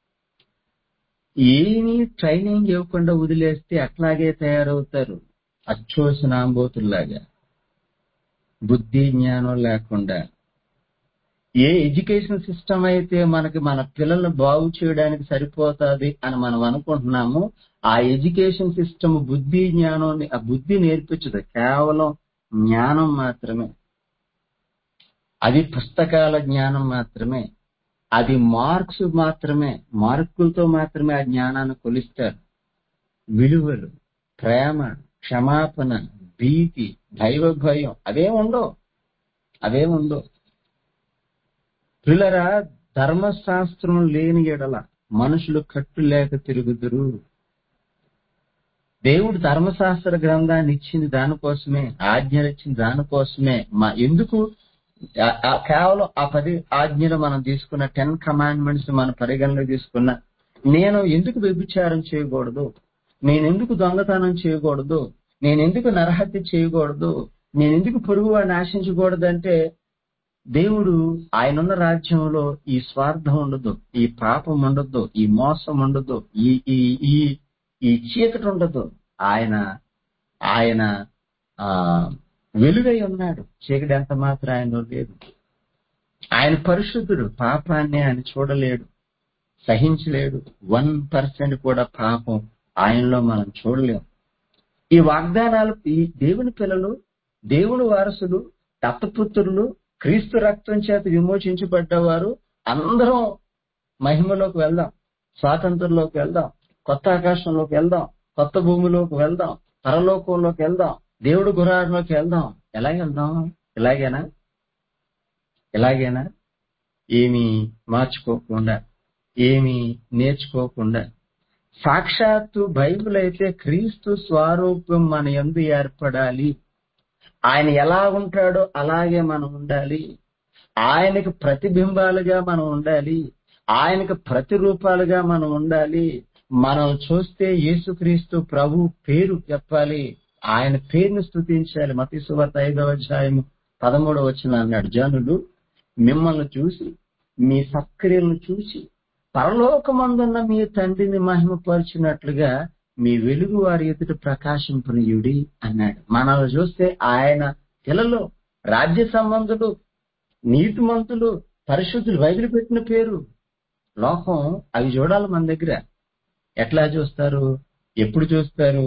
ఏమీ ట్రైనింగ్ ఇవ్వకుండా వదిలేస్తే అట్లాగే తయారవుతారు అచ్చోసిన ఆంబోతుల్లాగా బుద్ధి జ్ఞానం లేకుండా ఏ ఎడ్యుకేషన్ సిస్టమ్ అయితే మనకి మన పిల్లల్ని బాగు చేయడానికి సరిపోతుంది అని మనం అనుకుంటున్నామో ఆ ఎడ్యుకేషన్ సిస్టమ్ బుద్ధి జ్ఞానం ఆ బుద్ధి నేర్పించదు కేవలం జ్ఞానం మాత్రమే అది పుస్తకాల జ్ఞానం మాత్రమే అది మార్క్స్ మాత్రమే మార్కులతో మాత్రమే ఆ జ్ఞానాన్ని కొలిస్తారు విలువలు ప్రేమ క్షమాపణ భీతి దైవ భయం అవే ఉండవు అవే ఉండవు పిల్లరా ధర్మశాస్త్రం లేని ఎడల మనుషులు కట్టు లేక తిరుగుదురు దేవుడు ధర్మశాస్త్ర గ్రంథాన్ని ఇచ్చింది దానికోసమే ఆజ్ఞలు ఇచ్చింది దానికోసమే మా ఎందుకు ఆ- ఆ కేవలం ఆ పది ఆజ్ఞలు మనం తీసుకున్న టెన్ కమాండ్మెంట్స్ మన పరిగణలో తీసుకున్న నేను ఎందుకు వ్యభిచారం చేయకూడదు నేను ఎందుకు దొంగతనం చేయకూడదు నేను ఎందుకు నరహత్య చేయకూడదు నేను ఎందుకు పొరుగు వాడిని ఆశించకూడదు అంటే దేవుడు ఆయనున్న రాజ్యంలో ఈ స్వార్థం ఉండదు ఈ పాపం ఉండదు ఈ మోసం ఉండదు ఈ ఈ ఈ ఈ చీకటి ఉండదు ఆయన ఆయన ఆ వెలుగై ఉన్నాడు చీకటి ఎంత మాత్రం ఆయనలో లేదు ఆయన పరిశుద్ధుడు పాపాన్ని ఆయన చూడలేడు సహించలేడు వన్ పర్సెంట్ కూడా పాపం ఆయనలో మనం చూడలేం ఈ వాగ్దానాలు ఈ దేవుని పిల్లలు దేవుని వారసులు దత్తపుత్రులు క్రీస్తు రక్తం చేత విమోచించబడ్డవారు అందరం మహిమలోకి వెళ్దాం స్వాతంత్రంలోకి వెళ్దాం కొత్త ఆకాశంలోకి వెళ్దాం కొత్త భూమిలోకి వెళ్దాం పరలోకంలోకి వెళ్దాం దేవుడు గురారంలోకి వెళ్దాం ఎలాగ వెళ్దాం ఇలాగేనా ఇలాగేనా ఏమీ మార్చుకోకుండా ఏమీ నేర్చుకోకుండా సాక్షాత్తు బైబిల్ అయితే క్రీస్తు స్వరూపం మన ఎందు ఏర్పడాలి ఆయన ఎలా ఉంటాడో అలాగే మనం ఉండాలి ఆయనకు ప్రతిబింబాలుగా మనం ఉండాలి ఆయనకు ప్రతిరూపాలుగా మనం ఉండాలి మనం చూస్తే యేసుక్రీస్తు ప్రభు పేరు చెప్పాలి ఆయన పేరును స్థుతించాలి మతి సువార్త ఐదవ అధ్యాయము పదమూడవ వచ్చిన అన్నాడు జనులు మిమ్మల్ని చూసి మీ సత్క్రియలను చూసి పరలోకమందున్న మీ తండ్రిని మహిమపరిచినట్లుగా మీ వెలుగు వారి ఎదుట ప్రకాశింపనీయుడి అన్నాడు మనల్ని చూస్తే ఆయన పిల్లలు రాజ్య సంబంధులు నీతిమంతులు పరిశుద్ధులు బైబిల్ పెట్టిన పేరు లోకం అవి చూడాలి మన దగ్గర ఎట్లా చూస్తారు ఎప్పుడు చూస్తారు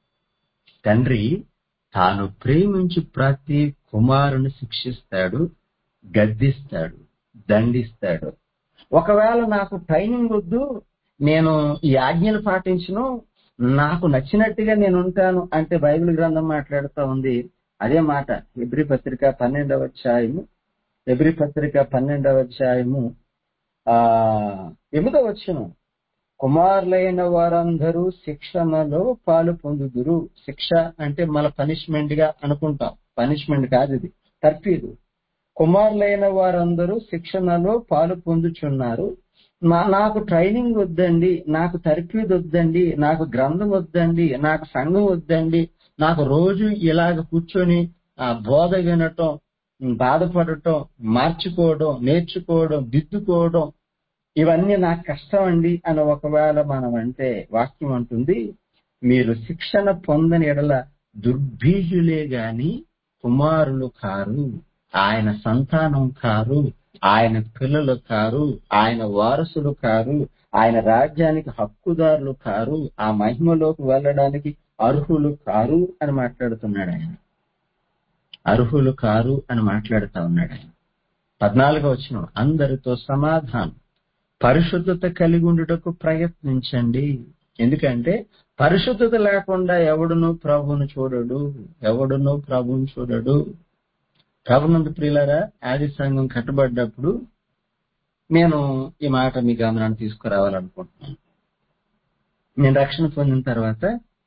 తండ్రి తాను ప్రేమించి ప్రతి కుమారుని శిక్షిస్తాడు గద్దిస్తాడు దండిస్తాడు ఒకవేళ నాకు ట్రైనింగ్ వద్దు నేను ఈ ఆజ్ఞలు పాటించను నాకు నచ్చినట్టుగా నేను ఉంటాను అంటే బైబిల్ గ్రంథం మాట్లాడుతూ ఉంది అదే మాట ఎబ్రి పత్రిక పన్నెండవ అధ్యాయము ఎబ్రి పత్రిక పన్నెండవ అధ్యాయము ఆ ఎనిమిదవ వచ్చును కుమారులైన వారందరూ శిక్షణలో పాలు పొందుదురు శిక్ష అంటే మన పనిష్మెంట్ గా అనుకుంటాం పనిష్మెంట్ కాదు ఇది తర్ఫీదు కుమారులైన వారందరూ శిక్షణలో పాలు పొందుచున్నారు నా- నాకు ట్రైనింగ్ వద్దండి నాకు తర్ఫీదు వద్దండి నాకు గ్రంథం వద్దండి నాకు సంఘం వద్దండి నాకు రోజు ఇలాగ కూర్చొని ఆ బోధ వినటం బాధపడటం మార్చుకోవడం నేర్చుకోవడం దిద్దుకోవడం ఇవన్నీ నాకు కష్టం అండి అని ఒకవేళ మనం అంటే వాక్యం అంటుంది మీరు శిక్షణ పొందని ఎడల దుర్భీజులే గాని కుమారులు కారు ఆయన సంతానం కారు ఆయన పిల్లలు కారు ఆయన వారసులు కారు ఆయన రాజ్యానికి హక్కుదారులు కారు ఆ మహిమలోకి వెళ్ళడానికి అర్హులు కారు అని మాట్లాడుతున్నాడు ఆయన అర్హులు కారు అని మాట్లాడుతా ఉన్నాడు ఆయన పద్నాలుగో వచ్చిన అందరితో సమాధానం పరిశుద్ధత కలిగి ఉండుటకు ప్రయత్నించండి ఎందుకంటే పరిశుద్ధత లేకుండా ఎవడును ప్రభువును చూడడు ఎవడును ప్రభువును చూడడు ప్రభునందు ప్రియులారా ఆది సంఘం కట్టబడ్డప్పుడు నేను ఈ మాట మీ గమనాన్ని తీసుకురావాలనుకుంటున్నాను నేను రక్షణ పొందిన తర్వాత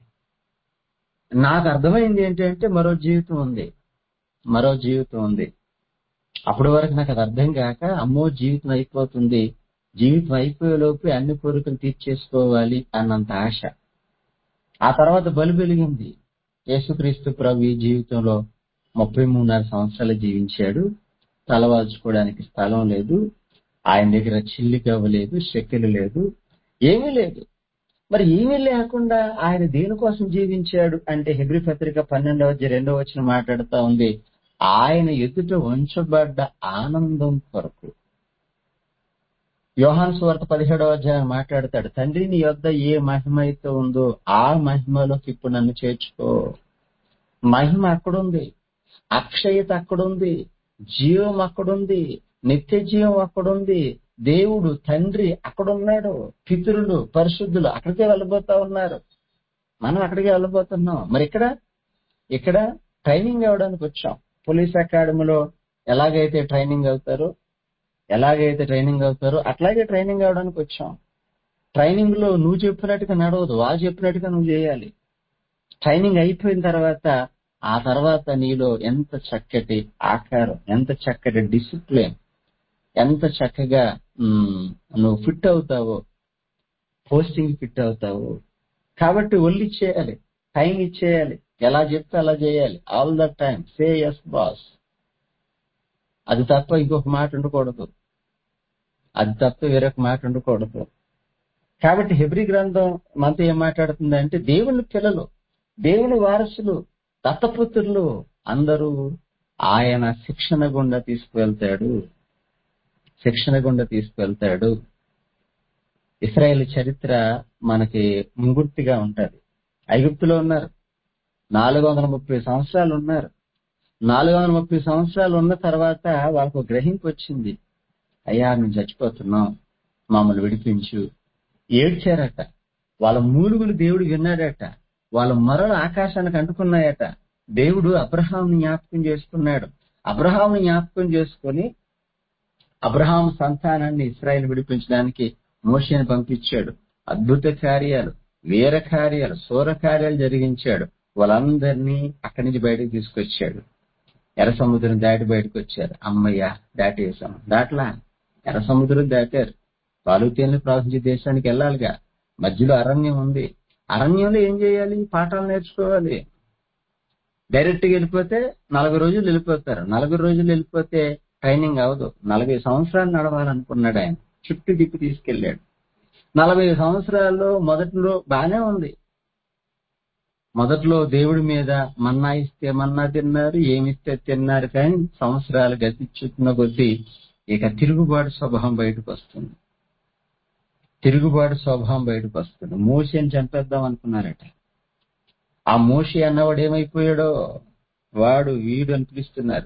నాకు అర్థమైంది ఏంటంటే మరో జీవితం ఉంది మరో జీవితం ఉంది అప్పటి వరకు నాకు అది అర్థం కాక అమ్మో జీవితం అయిపోతుంది జీవితం అయిపోయేలోపు అన్ని కోరికలు తీర్చేసుకోవాలి అన్నంత ఆశ ఆ తర్వాత బలి వెలిగింది యేసుక్రీస్తు ప్రభు ఈ జీవితంలో ముప్పై మూడున్నర సంవత్సరాలు జీవించాడు తలవాల్చుకోవడానికి స్థలం లేదు ఆయన దగ్గర చిల్లి లేదు శక్తులు లేదు ఏమీ లేదు మరి ఏమీ లేకుండా ఆయన దేనికోసం జీవించాడు అంటే హెబ్రి పత్రిక పన్నెండవ అధ్యాయం రెండవ వచ్చిన మాట్లాడుతా ఉంది ఆయన ఎదుట ఉంచబడ్డ ఆనందం కొరకు యోహాన్ సువార్త పదిహేడవ అధ్యాయం మాట్లాడతాడు తండ్రి నీ యొద్ద ఏ మహిమ అయితే ఉందో ఆ మహిమలోకి ఇప్పుడు నన్ను చేర్చుకో మహిమ అక్కడుంది అక్షయత అక్కడుంది జీవం అక్కడుంది నిత్య జీవం అక్కడుంది దేవుడు తండ్రి అక్కడున్నాడు పితరులు పరిశుద్ధులు అక్కడికే వెళ్ళబోతా ఉన్నారు మనం అక్కడికే వెళ్ళబోతున్నాం మరి ఇక్కడ ఇక్కడ ట్రైనింగ్ అవ్వడానికి వచ్చాం పోలీస్ అకాడమీలో ఎలాగైతే ట్రైనింగ్ అవుతారో ఎలాగైతే ట్రైనింగ్ అవుతారో అట్లాగే ట్రైనింగ్ అవడానికి వచ్చాం ట్రైనింగ్ లో నువ్వు చెప్పినట్టుగా నడవదు వాళ్ళు చెప్పినట్టుగా నువ్వు చేయాలి ట్రైనింగ్ అయిపోయిన తర్వాత ఆ తర్వాత నీలో ఎంత చక్కటి ఆకారం ఎంత చక్కటి డిసిప్లిన్ ఎంత చక్కగా ఉమ్, నువ్వు ఫిట్ అవుతావో పోస్టింగ్ ఫిట్ అవుతావు కాబట్టి ఒళ్ళు ఇచ్చేయాలి టైం ఇచ్చేయాలి ఎలా చెప్తే అలా చేయాలి all the time say yes boss అది తప్ప ఇంకొక మాట ఉండకూడదు అది తప్ప వేరొక మాట ఉండకూడదు కాబట్టి హెబ్రి గ్రంథం మనతో ఏం మాట్లాడుతుందంటే దేవుని పిల్లలు దేవుని వారసులు దత్తపుత్రులు అందరూ ఆయన శిక్షణ గుండా తీసుకువెళ్తాడు శిక్షణ గుండా తీసుకువెళ్తాడు ఇస్రాయేల్ చరిత్ర మనకి ముంగుర్తిగా ఉంటది ఐగుప్తులో ఉన్నారు నాలుగు వందల ముప్పై సంవత్సరాలు ఉన్నారు నాలుగు వందల ముప్పై సంవత్సరాలు ఉన్న తర్వాత వాళ్ళకు ఒక గ్రహింపు వచ్చింది అయ్యా మేము చచ్చిపోతున్నాం మమ్మల్ని విడిపించు ఏడ్చారట వాళ్ళ మూలుగులు దేవుడు విన్నాడట వాళ్ళ మరలు ఆకాశానికి అంటుకున్నాయట దేవుడు అబ్రహాంని జ్ఞాపకం చేసుకున్నాడు అబ్రహాంని జ్ఞాపకం చేసుకొని అబ్రహాం సంతానాన్ని ఇస్రాయల్ విడిపించడానికి మోషేని పంపించాడు అద్భుత కార్యాలు వీర కార్యాలు సూర కార్యాలు జరిగించాడు వాళ్ళందరినీ అక్కడి నుంచి బయటకు తీసుకొచ్చాడు ఎర్ర సముద్రం దాటి బయటకు వచ్చారు అమ్మయ్య దాటేసాం దాట్లా ఎర్ర సముద్రం దాటారు పాలుతేని ప్రవహించే దేశానికి వెళ్ళాలిగా మధ్యలో అరణ్యం ఉంది అరణ్యంలో ఏం చేయాలి పాఠాలు నేర్చుకోవాలి డైరెక్ట్ గా వెళ్ళిపోతే నలభై రోజులు వెళ్ళిపోతారు నలభై రోజులు వెళ్ళిపోతే ట్రైనింగ్ అవదు నలభై సంవత్సరాలు నడవాలనుకున్నాడు ఆయన చుట్టూ దిక్కు తీసుకెళ్లాడు నలభై సంవత్సరాల్లో మొదట్లో బానే ఉంది మొదట్లో దేవుడి మీద మన్నా ఇస్తే మన్నా తిన్నారు ఏమిస్తే తిన్నారు కానీ సంవత్సరాలు గతిచ్చుతున్న కొద్దీ ఇక తిరుగుబాటు స్వభావం బయటకు వస్తుంది తిరుగుబాటు స్వభావం బయటకు వస్తుంది మోషని చంపేద్దాం అనుకున్నారట ఆ మోషి అన్నవాడు ఏమైపోయాడో వాడు వీడు అని పిలుస్తున్నారు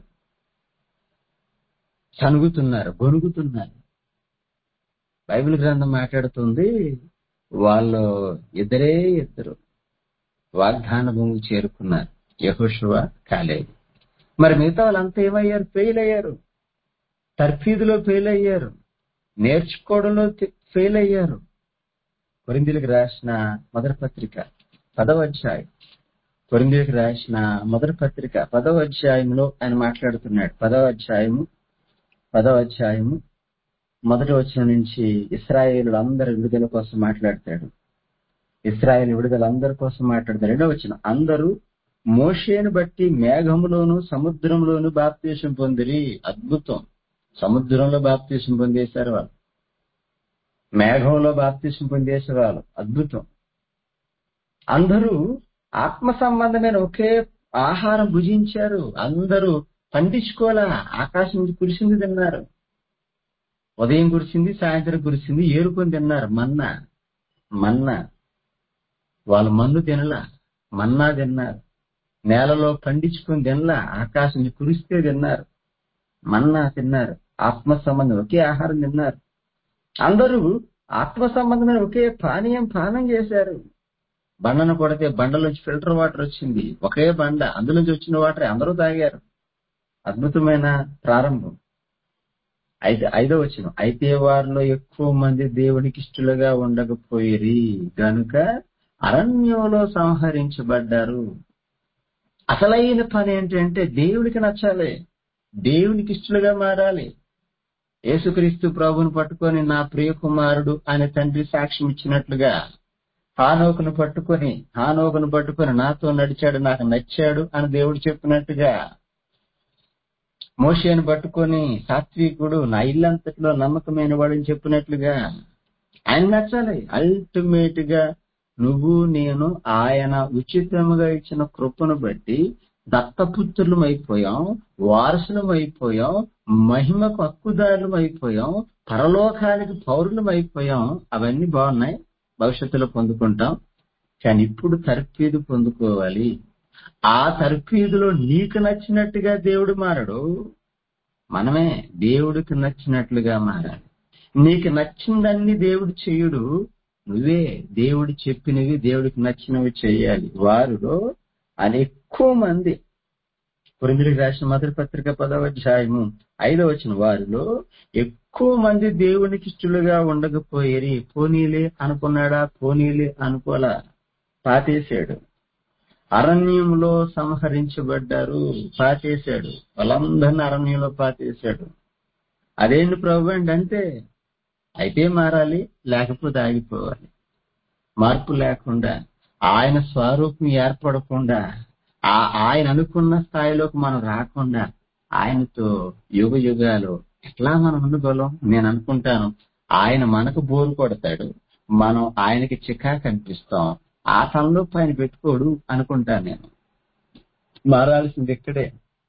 సనుగుతున్నారు గొనుగుతున్నారు బైబిల్ గ్రంథం మాట్లాడుతుంది వాళ్ళు ఇద్దరే ఇద్దరు వాగ్దాన భూమికి చేరుకున్నారు యహోషువ కాలేదు మరి మిగతా వాళ్ళంతా ఏమయ్యారు ఫెయిల్ అయ్యారు తర్ఫీదులో ఫెయిల్ అయ్యారు నేర్చుకోవడంలో ఫెయిల్ అయ్యారు కొరిందీలకు రాసిన మొదటి పత్రిక పదవ అధ్యాయం కొరిందీలకు రాసిన మొదటి పత్రిక పదవ అధ్యాయంలో ఆయన మాట్లాడుతున్నాడు పదవ అధ్యాయము పదవ అధ్యాయము మొదటి వచనం నుంచి ఇస్రాయేలు అందరి విడుదల కోసం మాట్లాడతాడు ఇస్రాయేల్ విడుదల అందరి కోసం మాట్లాడతాడు రెండో వచ్చిన అందరూ మోషేను బట్టి మేఘములోను సముద్రంలోను బాప్తీసం పొందిరి అద్భుతం సముద్రంలో బాప్తీసం పొందేశారు వాళ్ళు మేఘంలో బాప్తీసం పొందేసేవాళ్ళు అద్భుతం అందరూ ఆత్మ సంబంధమైన ఒకే ఆహారం భుజించారు అందరూ పండించుకోవాలా ఆకాశం నుంచి కురిసింది తిన్నారు ఉదయం కురిసింది సాయంత్రం కురిసింది ఏరుకొని తిన్నారు మన్నా మన్నా వాళ్ళు మన్ను తినలా మన్నా తిన్నారు నేలలో పండించుకొని తినలా ఆకాశం నుంచి కురిస్తే తిన్నారు మన్నా తిన్నారు ఆత్మ సంబంధం ఒకే ఆహారం తిన్నారు అందరూ ఆత్మ సంబంధమైన ఒకే పానీయం పానం చేశారు బండను కొడితే బండలోంచి ఫిల్టర్ వాటర్ వచ్చింది ఒకే బండ అందులోంచి వచ్చిన వాటర్ అందరూ తాగారు అద్భుతమైన ప్రారంభం అయితే ఐదో వచ్చిన అయితే వారిలో ఎక్కువ మంది దేవునికి ఇష్టలుగా ఉండకపోయిరి గనుక అరణ్యంలో సంహరించబడ్డారు అసలైన పని ఏంటంటే దేవునికి నచ్చాలి దేవునికి ఇష్టలుగా మారాలి యేసుక్రీస్తు ప్రభుని పట్టుకొని నా ప్రియ కుమారుడు అనే తండ్రి సాక్ష్యం ఇచ్చినట్లుగా హానోకును పట్టుకొని హానోకును పట్టుకొని నాతో నడిచాడు నాకు నచ్చాడు అని దేవుడు చెప్పినట్టుగా మోషేను పట్టుకొని సాత్వికుడు నా ఇల్లంతట్లో నమ్మకమైన వాడని చెప్పినట్లుగా ఆయన నచ్చాలి అల్టిమేట్ గా నువ్వు నేను ఆయన ఉచితముగా ఇచ్చిన కృపను బట్టి దత్తపుత్రులం అయిపోయాం వారసులం అయిపోయాం మహిమకు హక్కుదారులం అయిపోయాం పరలోకానికి పౌరులం అయిపోయాం అవన్నీ బాగున్నాయి భవిష్యత్తులో పొందుకుంటాం కానీ ఇప్పుడు తర్ఫీదు పొందుకోవాలి ఆ తర్ఫీదులో నీకు నచ్చినట్టుగా దేవుడు మారడు మనమే దేవుడికి నచ్చినట్లుగా మారాలి నీకు నచ్చిందన్ని దేవుడు చెయ్యడు నువ్వే దేవుడు చెప్పినవి దేవుడికి నచ్చినవి చేయాలి వారిలో అని ఎక్కువ మంది కొరిందులకు రాసిన మొదటి పత్రిక పదవ అధ్యాయము ఐదవ వచ్చిన వారిలో ఎక్కువ మంది దేవునికి ఇష్టలుగా ఉండకపోయేరి పోనీలే అనుకున్నాడా పోనీలే అనుకోలా పాతేశాడు అరణ్యంలో సంహరించబడ్డారు పాతేశాడు వాళ్ళందరినీ అరణ్యంలో పాతేశాడు అదేంటి ప్రభు అండి అంతే అయితే మారాలి లేకపోతే ఆగిపోవాలి మార్పు లేకుండా ఆయన స్వరూపం ఏర్పడకుండా ఆ ఆయన అనుకున్న స్థాయిలోకి మనం రాకుండా ఆయనతో యుగ యుగాలు ఎట్లా మనం ఉండగలం నేను అనుకుంటాను ఆయన మనకు బోరు కొడతాడు మనం ఆయనకి చికా కనిపిస్తాం ఆ తనలో పైన పెట్టుకోడు అనుకుంటాను నేను మారాల్సింది ఇక్కడే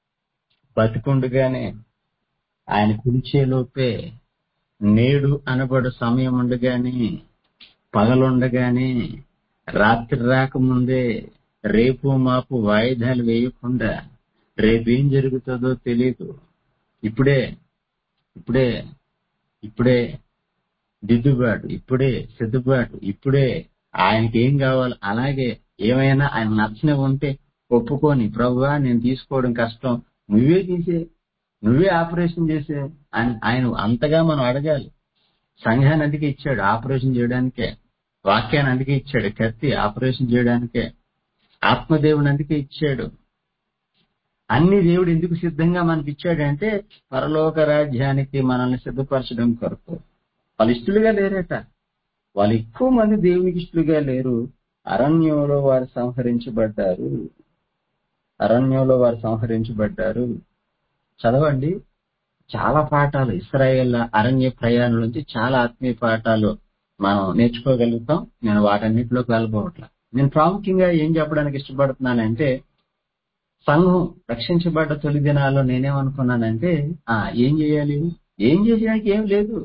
బతికుండగానే ఆయన పిలిచే లోపే నేడు అనబడు సమయం ఉండగానే పగలుండగానే రాత్రి రాకముందే రేపు మాపు వాయిదాలు వేయకుండా రేపేం జరుగుతుందో తెలియదు ఇప్పుడే ఇప్పుడే ఇప్పుడే దిద్దుబాటు ఇప్పుడే సిద్దుబాటు ఇప్పుడే ఆయనకి ఏం కావాలి అలాగే ఏమైనా ఆయన నచ్చినవి ఉంటే ఒప్పుకొని ప్రభువా నేను తీసుకోవడం కష్టం నువ్వే తీసే నువ్వే ఆపరేషన్ చేసే ఆయన ఆయన అంతగా మనం అడగాలి సంఘాన్ని అందుకే ఇచ్చాడు ఆపరేషన్ చేయడానికే వాక్యాన్ని అందుకే ఇచ్చాడు కత్తి ఆపరేషన్ చేయడానికే ఆత్మదేవుని అందుకే ఇచ్చాడు అన్ని దేవుడు ఎందుకు సిద్ధంగా మనకి ఇచ్చాడంటే పరలోక రాజ్యానికి మనల్ని సిద్ధపరచడం కొరకు వాళ్ళు ఇష్టలుగా లేరట వాళ్ళు ఎక్కువ మంది దేవునికి ఇష్టలుగా లేరు అరణ్యంలో వారు సంహరించబడ్డారు అరణ్యంలో వారు సంహరించబడ్డారు చదవండి చాలా పాఠాలు ఇస్రాయేల్ అరణ్య ప్రయాణం నుంచి చాలా ఆత్మీయ పాఠాలు మనం నేర్చుకోగలుగుతాం నేను వాటన్నిటిలోకి వెళ్ళబోవట్లా నేను ప్రాముఖ్యంగా ఏం చెప్పడానికి ఇష్టపడుతున్నానంటే సంఘం రక్షించబడ్డ తొలి దినాల్లో నేనేమనుకున్నానంటే ఆ ఏం చేయాలి ఏం చేసేదానికి ఏం లేదు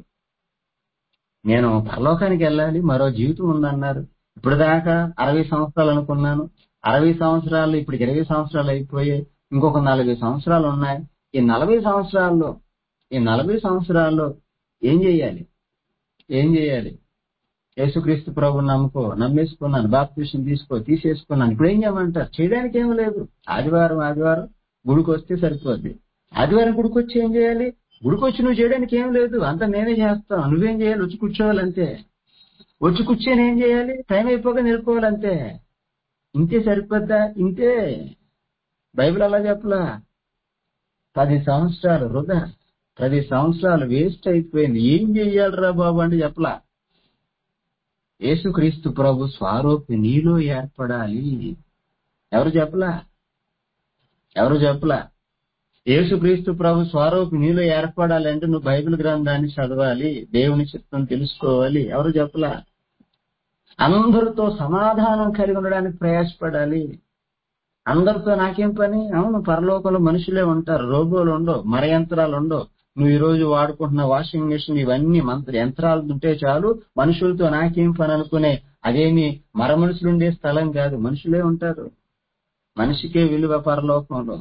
నేను పరలోకానికి వెళ్ళాలి మరో జీవితం ఉందన్నారు ఇప్పుడు దాకా అరవై సంవత్సరాలు అనుకున్నాను అరవై సంవత్సరాలు ఇప్పుడు ఇరవై సంవత్సరాలు అయిపోయాయి ఇంకొక నలభై సంవత్సరాలు ఉన్నాయి ఈ నలభై సంవత్సరాల్లో ఈ నలభై సంవత్సరాల్లో ఏం చేయాలి ఏం చేయాలి యేసుక్రీస్తు ప్రభు నమ్ముకో నమ్మేసుకున్నాను బాప్తీసం తీసుకో తీసేసుకున్నాను ఇప్పుడు ఏం చేయమంటారు చేయడానికి ఏం లేదు ఆదివారం ఆదివారం గుడికి వస్తే సరిపోద్ది ఆదివారం గుడికి వచ్చి ఏం చేయాలి గుడికి వచ్చి నువ్వు చేయడానికి ఏం లేదు అంతా నేనే చేస్తాను నువ్వేం చేయాలి వచ్చి కూర్చోవాలంతే వచ్చి కూర్చొని ఏం చేయాలి టైం అయిపోగా నిలుపుకోవాలంతే ఇంతే సరిపోద్దా ఇంతే బైబిల్ అలా చెప్పలా పది సంవత్సరాలు వృధా పది సంవత్సరాలు వేస్ట్ అయిపోయింది ఏం చెయ్యాలరా బాబు అంటే చెప్పలా యేసుక్రీస్తు ప్రభు స్వారూపి నీలో ఏర్పడాలి ఎవరు చెప్పలా ఎవరు చెప్పలా యేసుక్రీస్తు ప్రభు స్వరూపి నీలో ఏర్పడాలంటే నువ్వు బైబిల్ గ్రంథాన్ని చదవాలి దేవుని చిత్తం తెలుసుకోవాలి ఎవరు చెప్పలా అందరితో సమాధానం కలిగి ఉండడానికి ప్రయాసపడాలి అందరితో నాకేం పని అవును పరలోకంలో మనుషులే ఉంటారు రోబోలు ఉండవు మర యంత్రాలు ఉండవు నువ్వు ఈ రోజు వాడుకుంటున్న వాషింగ్ మెషిన్ ఇవన్నీ మంత్ర యంత్రాలు ఉంటే చాలు మనుషులతో నాకేం పని అనుకునే అదేమి మర మనుషులు ఉండే స్థలం కాదు మనుషులే ఉంటారు మనిషికే విలువ పరలోకంలో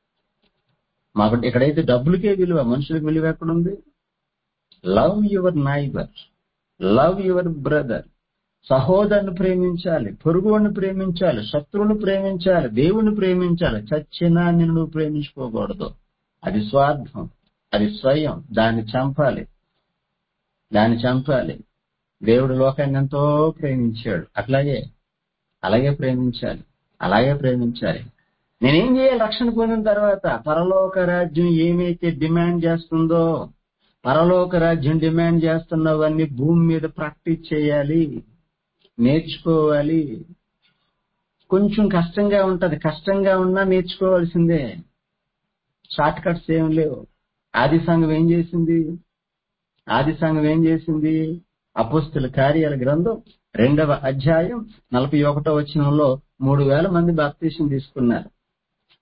మాకు ఇక్కడైతే డబ్బులకే విలువ మనుషులకు విలువ ఎక్కడుంది love your neighbour love your brother సహోదరుని ప్రేమించాలి పొరుగుని ప్రేమించాలి శత్రువుని ప్రేమించాలి దేవుని ప్రేమించాలి చచ్చినా నిన్ను నువ్వు ప్రేమించుకోకూడదు అది స్వార్థం అది స్వయం దాన్ని చంపాలి దాన్ని చంపాలి దేవుడు లోకాన్ని ఎంతో ప్రేమించాడు అట్లాగే అలాగే ప్రేమించాలి అలాగే ప్రేమించాలి నేనేం చేయాలి రక్షణ పొందిన తర్వాత పరలోక రాజ్యం ఏమైతే డిమాండ్ చేస్తుందో పరలోక రాజ్యం డిమాండ్ చేస్తున్నవన్నీ భూమి మీద ప్రాక్టీస్ చేయాలి నేర్చుకోవాలి కొంచెం కష్టంగా ఉంటది కష్టంగా ఉన్నా నేర్చుకోవాల్సిందే షార్ట్ కట్స్ ఏం లేవు ఆది సంఘం ఏం చేసింది ఆది సంఘం ఏం చేసింది అపోస్తుల కార్యాల గ్రంథం రెండవ అధ్యాయం నలభై ఒకటో వచనంలో మూడు వేల మంది బాప్తీసం తీసుకున్నారు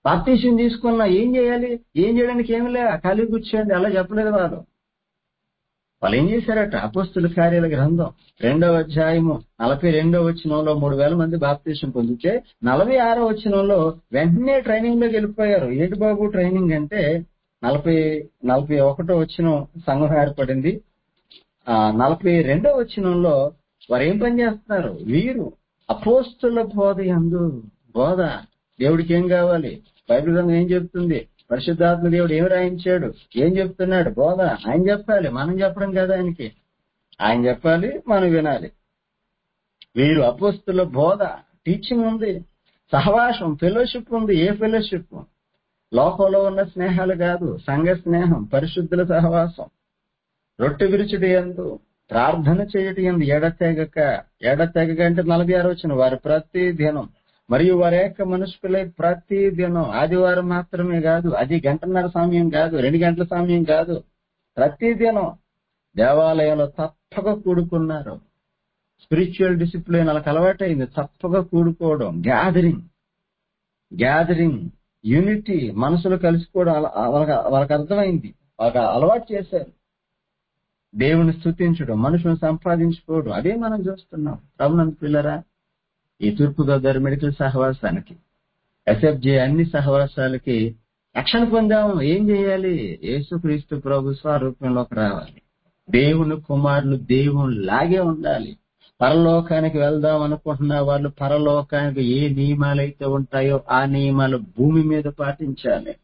బాప్తీసం తీసుకున్నా ఏం చేయాలి ఏం చేయడానికి ఏమి లే ఖాళీ కూర్చోండి అలా చెప్పలేదు వాళ్ళు వాళ్ళు ఏం చేశారట అపోస్తుల కార్యాల గ్రంథం రెండవ అధ్యాయము నలభై రెండవ వచనంలో మూడు వేల మంది బాప్తీసం పొందితే నలభై ఆరో వచనంలో వెంటనే ట్రైనింగ్ లోకి వెళ్ళిపోయారు ఏంటి బాబు ట్రైనింగ్ అంటే నలభై నలభై ఒకటో వచనం సంఘం ఏర్పడింది ఆ నలభై రెండో వచనంలో వారు ఏం పని చేస్తున్నారు వీరు అపోస్తుల బోధ ఎందు బోధ దేవుడికి ఏం కావాలి బైబిల్ గ్రంథం ఏం చెప్తుంది పరిశుద్ధాత్మ దేవుడు ఏం రాయించాడు ఏం చెప్తున్నాడు బోధ ఆయన చెప్పాలి మనం చెప్పడం కదా ఆయనకి ఆయన చెప్పాలి మనం వినాలి వీరు అపోస్తుల బోధ టీచింగ్ ఉంది సహవాసం ఫెలోషిప్ ఉంది ఏ ఫెలోషిప్ లోకంలో ఉన్న స్నేహాలు కాదు సంఘ స్నేహం పరిశుద్ధుల సహవాసం రొట్టె విరుచుడు ఎందు ప్రార్థన చేయటం ఎందు ఎడతెగక ఎడతెగక అంటే నలభై ఆరు వచ్చిన వారు ప్రతి దినం మరియు వారి యొక్క మనుషులై ప్రతి దినం ఆదివారం మాత్రమే కాదు అది గంటన్నర సమయం కాదు రెండు గంటల సమయం కాదు ప్రతి దినం దేవాలయంలో తప్పక కూడుకున్నారు స్పిరిచువల్ డిసిప్లిన్ వాళ్ళకి అలవాటైంది తప్పక కూడుకోవడం గ్యాదరింగ్ గ్యాదరింగ్ యూనిటీ మనసులో కలిసిపోవడం అల- వాళ్ళకి వాళ్ళకి అర్థమైంది వాళ్ళకి అలవాటు చేశారు దేవుని స్థుతించడం మనుషులను సంపాదించుకోవడం అదే మనం చూస్తున్నాం ప్రభునంద పిల్లరా ఈ తూర్పు గోదావరి మెడికల్ సహవాసానికి ఎస్ఎఫ్జే అన్ని సహవాసాలకి రక్షణ పొందాము ఏం చేయాలి యేసుక్రీస్తు ప్రభు స్వరూపంలోకి రావాలి దేవుని కుమారులు దేవుని లాగే ఉండాలి పరలోకానికి వెళ్దాం అనుకుంటున్న వాళ్ళు పరలోకానికి ఏ నియమాలైతే ఉంటాయో ఆ నియమాలు భూమి మీద పాటించాలి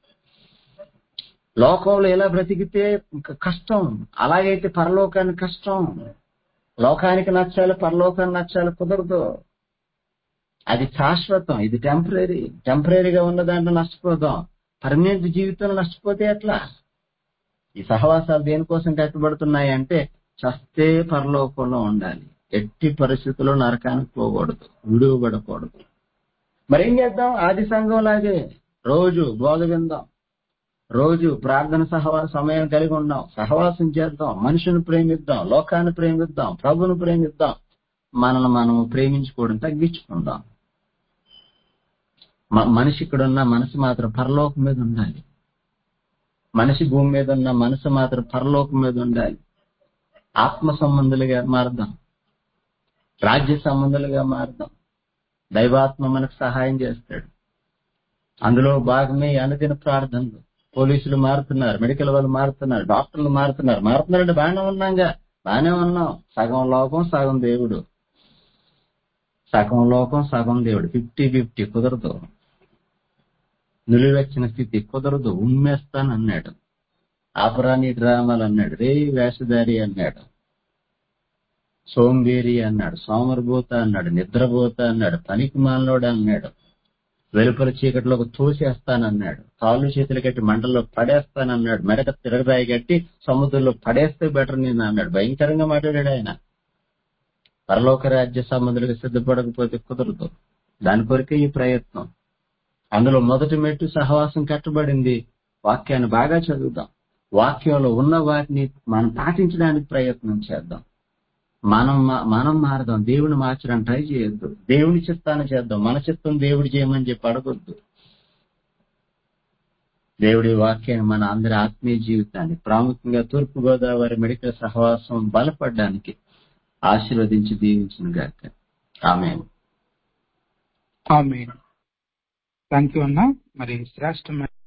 లోకంలో ఎలా బ్రతికితే ఇంక కష్టం అలాగైతే పరలోకానికి కష్టం లోకానికి నచ్చాలి పరలోకానికి నచ్చాలి కుదరదు అది శాశ్వతం ఇది టెంపరీ టెంపరీగా ఉన్న దాంట్లో నష్టపోదాం పర్మనెంట్ జీవితంలో నష్టపోతే ఎట్లా ఈ సహవాసాలు దేనికోసం కట్టబడుతున్నాయి అంటే చస్తే పరలోకంలో ఉండాలి ఎట్టి పరిస్థితుల్లో నరకానికి పోకూడదు విడువబడకూడదు మరేం చేద్దాం ఆది సంఘం లాగే రోజు బోధ విందాం రోజు ప్రార్థన సహవా సమయం కలిగి ఉందాం సహవాసం చేద్దాం మనుషుని ప్రేమిద్దాం లోకాన్ని ప్రేమిద్దాం ప్రభుని ప్రేమిద్దాం మనల్ని మనము ప్రేమించుకోవడం తగ్గించుకుందాం మ- మనిషి ఇక్కడ ఉన్న మనసు మాత్రం పరలోకం మీద ఉండాలి మనిషి భూమి మీద ఉన్న మనసు మాత్రం పరలోకం మీద ఉండాలి ఆత్మ సంబంధులుగా మారదాం రాజ్య సంబంధులుగా మారదాం దైవాత్మ మనకు సహాయం చేస్తాడు అందులో భాగమే ఈ అనుదిన ప్రార్థనలు పోలీసులు మారుతున్నారు మెడికల్ వాళ్ళు మారుతున్నారు డాక్టర్లు మారుతున్నారు మారుతున్నారంటే బాగానే ఉన్నాంగా బాగానే ఉన్నాం సగం లోకం సగం దేవుడు సగం లోకం సగం దేవుడు ఫిఫ్టీ ఫిఫ్టీ కుదరదు నిలువెచ్చిన స్థితి కుదరదు ఉమ్మేస్తాను అన్నాడు ఆపరాని డ్రామాలు అన్నాడు రే వేషధారి అన్నాడు సోంబేరి అన్నాడు సోమరబోత అన్నాడు నిద్రపోత అన్నాడు పనికి మాలోడు అన్నాడు వెలుపల చీకటిలోకి తోసేస్తానన్నాడు కాళ్ళు చేతులు కట్టి మంటల్లో పడేస్తానన్నాడు మెడక తిరగదాయి కట్టి సముద్రంలో పడేస్తే బెటర్ నేను అన్నాడు భయంకరంగా మాట్లాడాడు ఆయన పరలోక రాజ్య సంబంధులకు సిద్ధపడకపోతే కుదరదు దాని కొరకే ఈ ప్రయత్నం అందులో మొదటి మెట్టు సహవాసం కట్టబడింది వాక్యాన్ని బాగా చదువుదాం వాక్యంలో ఉన్న వాటిని మనం పాటించడానికి ప్రయత్నం చేద్దాం మనం మా- మనం మారదాం దేవుని మార్చడానికి ట్రై చేయొద్దు దేవుని చిత్తాన్ని చేద్దాం మన చిత్తం దేవుడు చేయమని చెప్పి అడగొద్దు దేవుడి వాక్యాన్ని మన అందరి ఆత్మీయ జీవితాన్ని ప్రాముఖ్యంగా తూర్పు గోదావరి మెడికల్ సహవాసం బలపడడానికి ఆశీర్వదించి దీవించిన గాక ఆమె ఆమె థ్యాంక్ యూ అన్న మరి శ్రేష్టమైన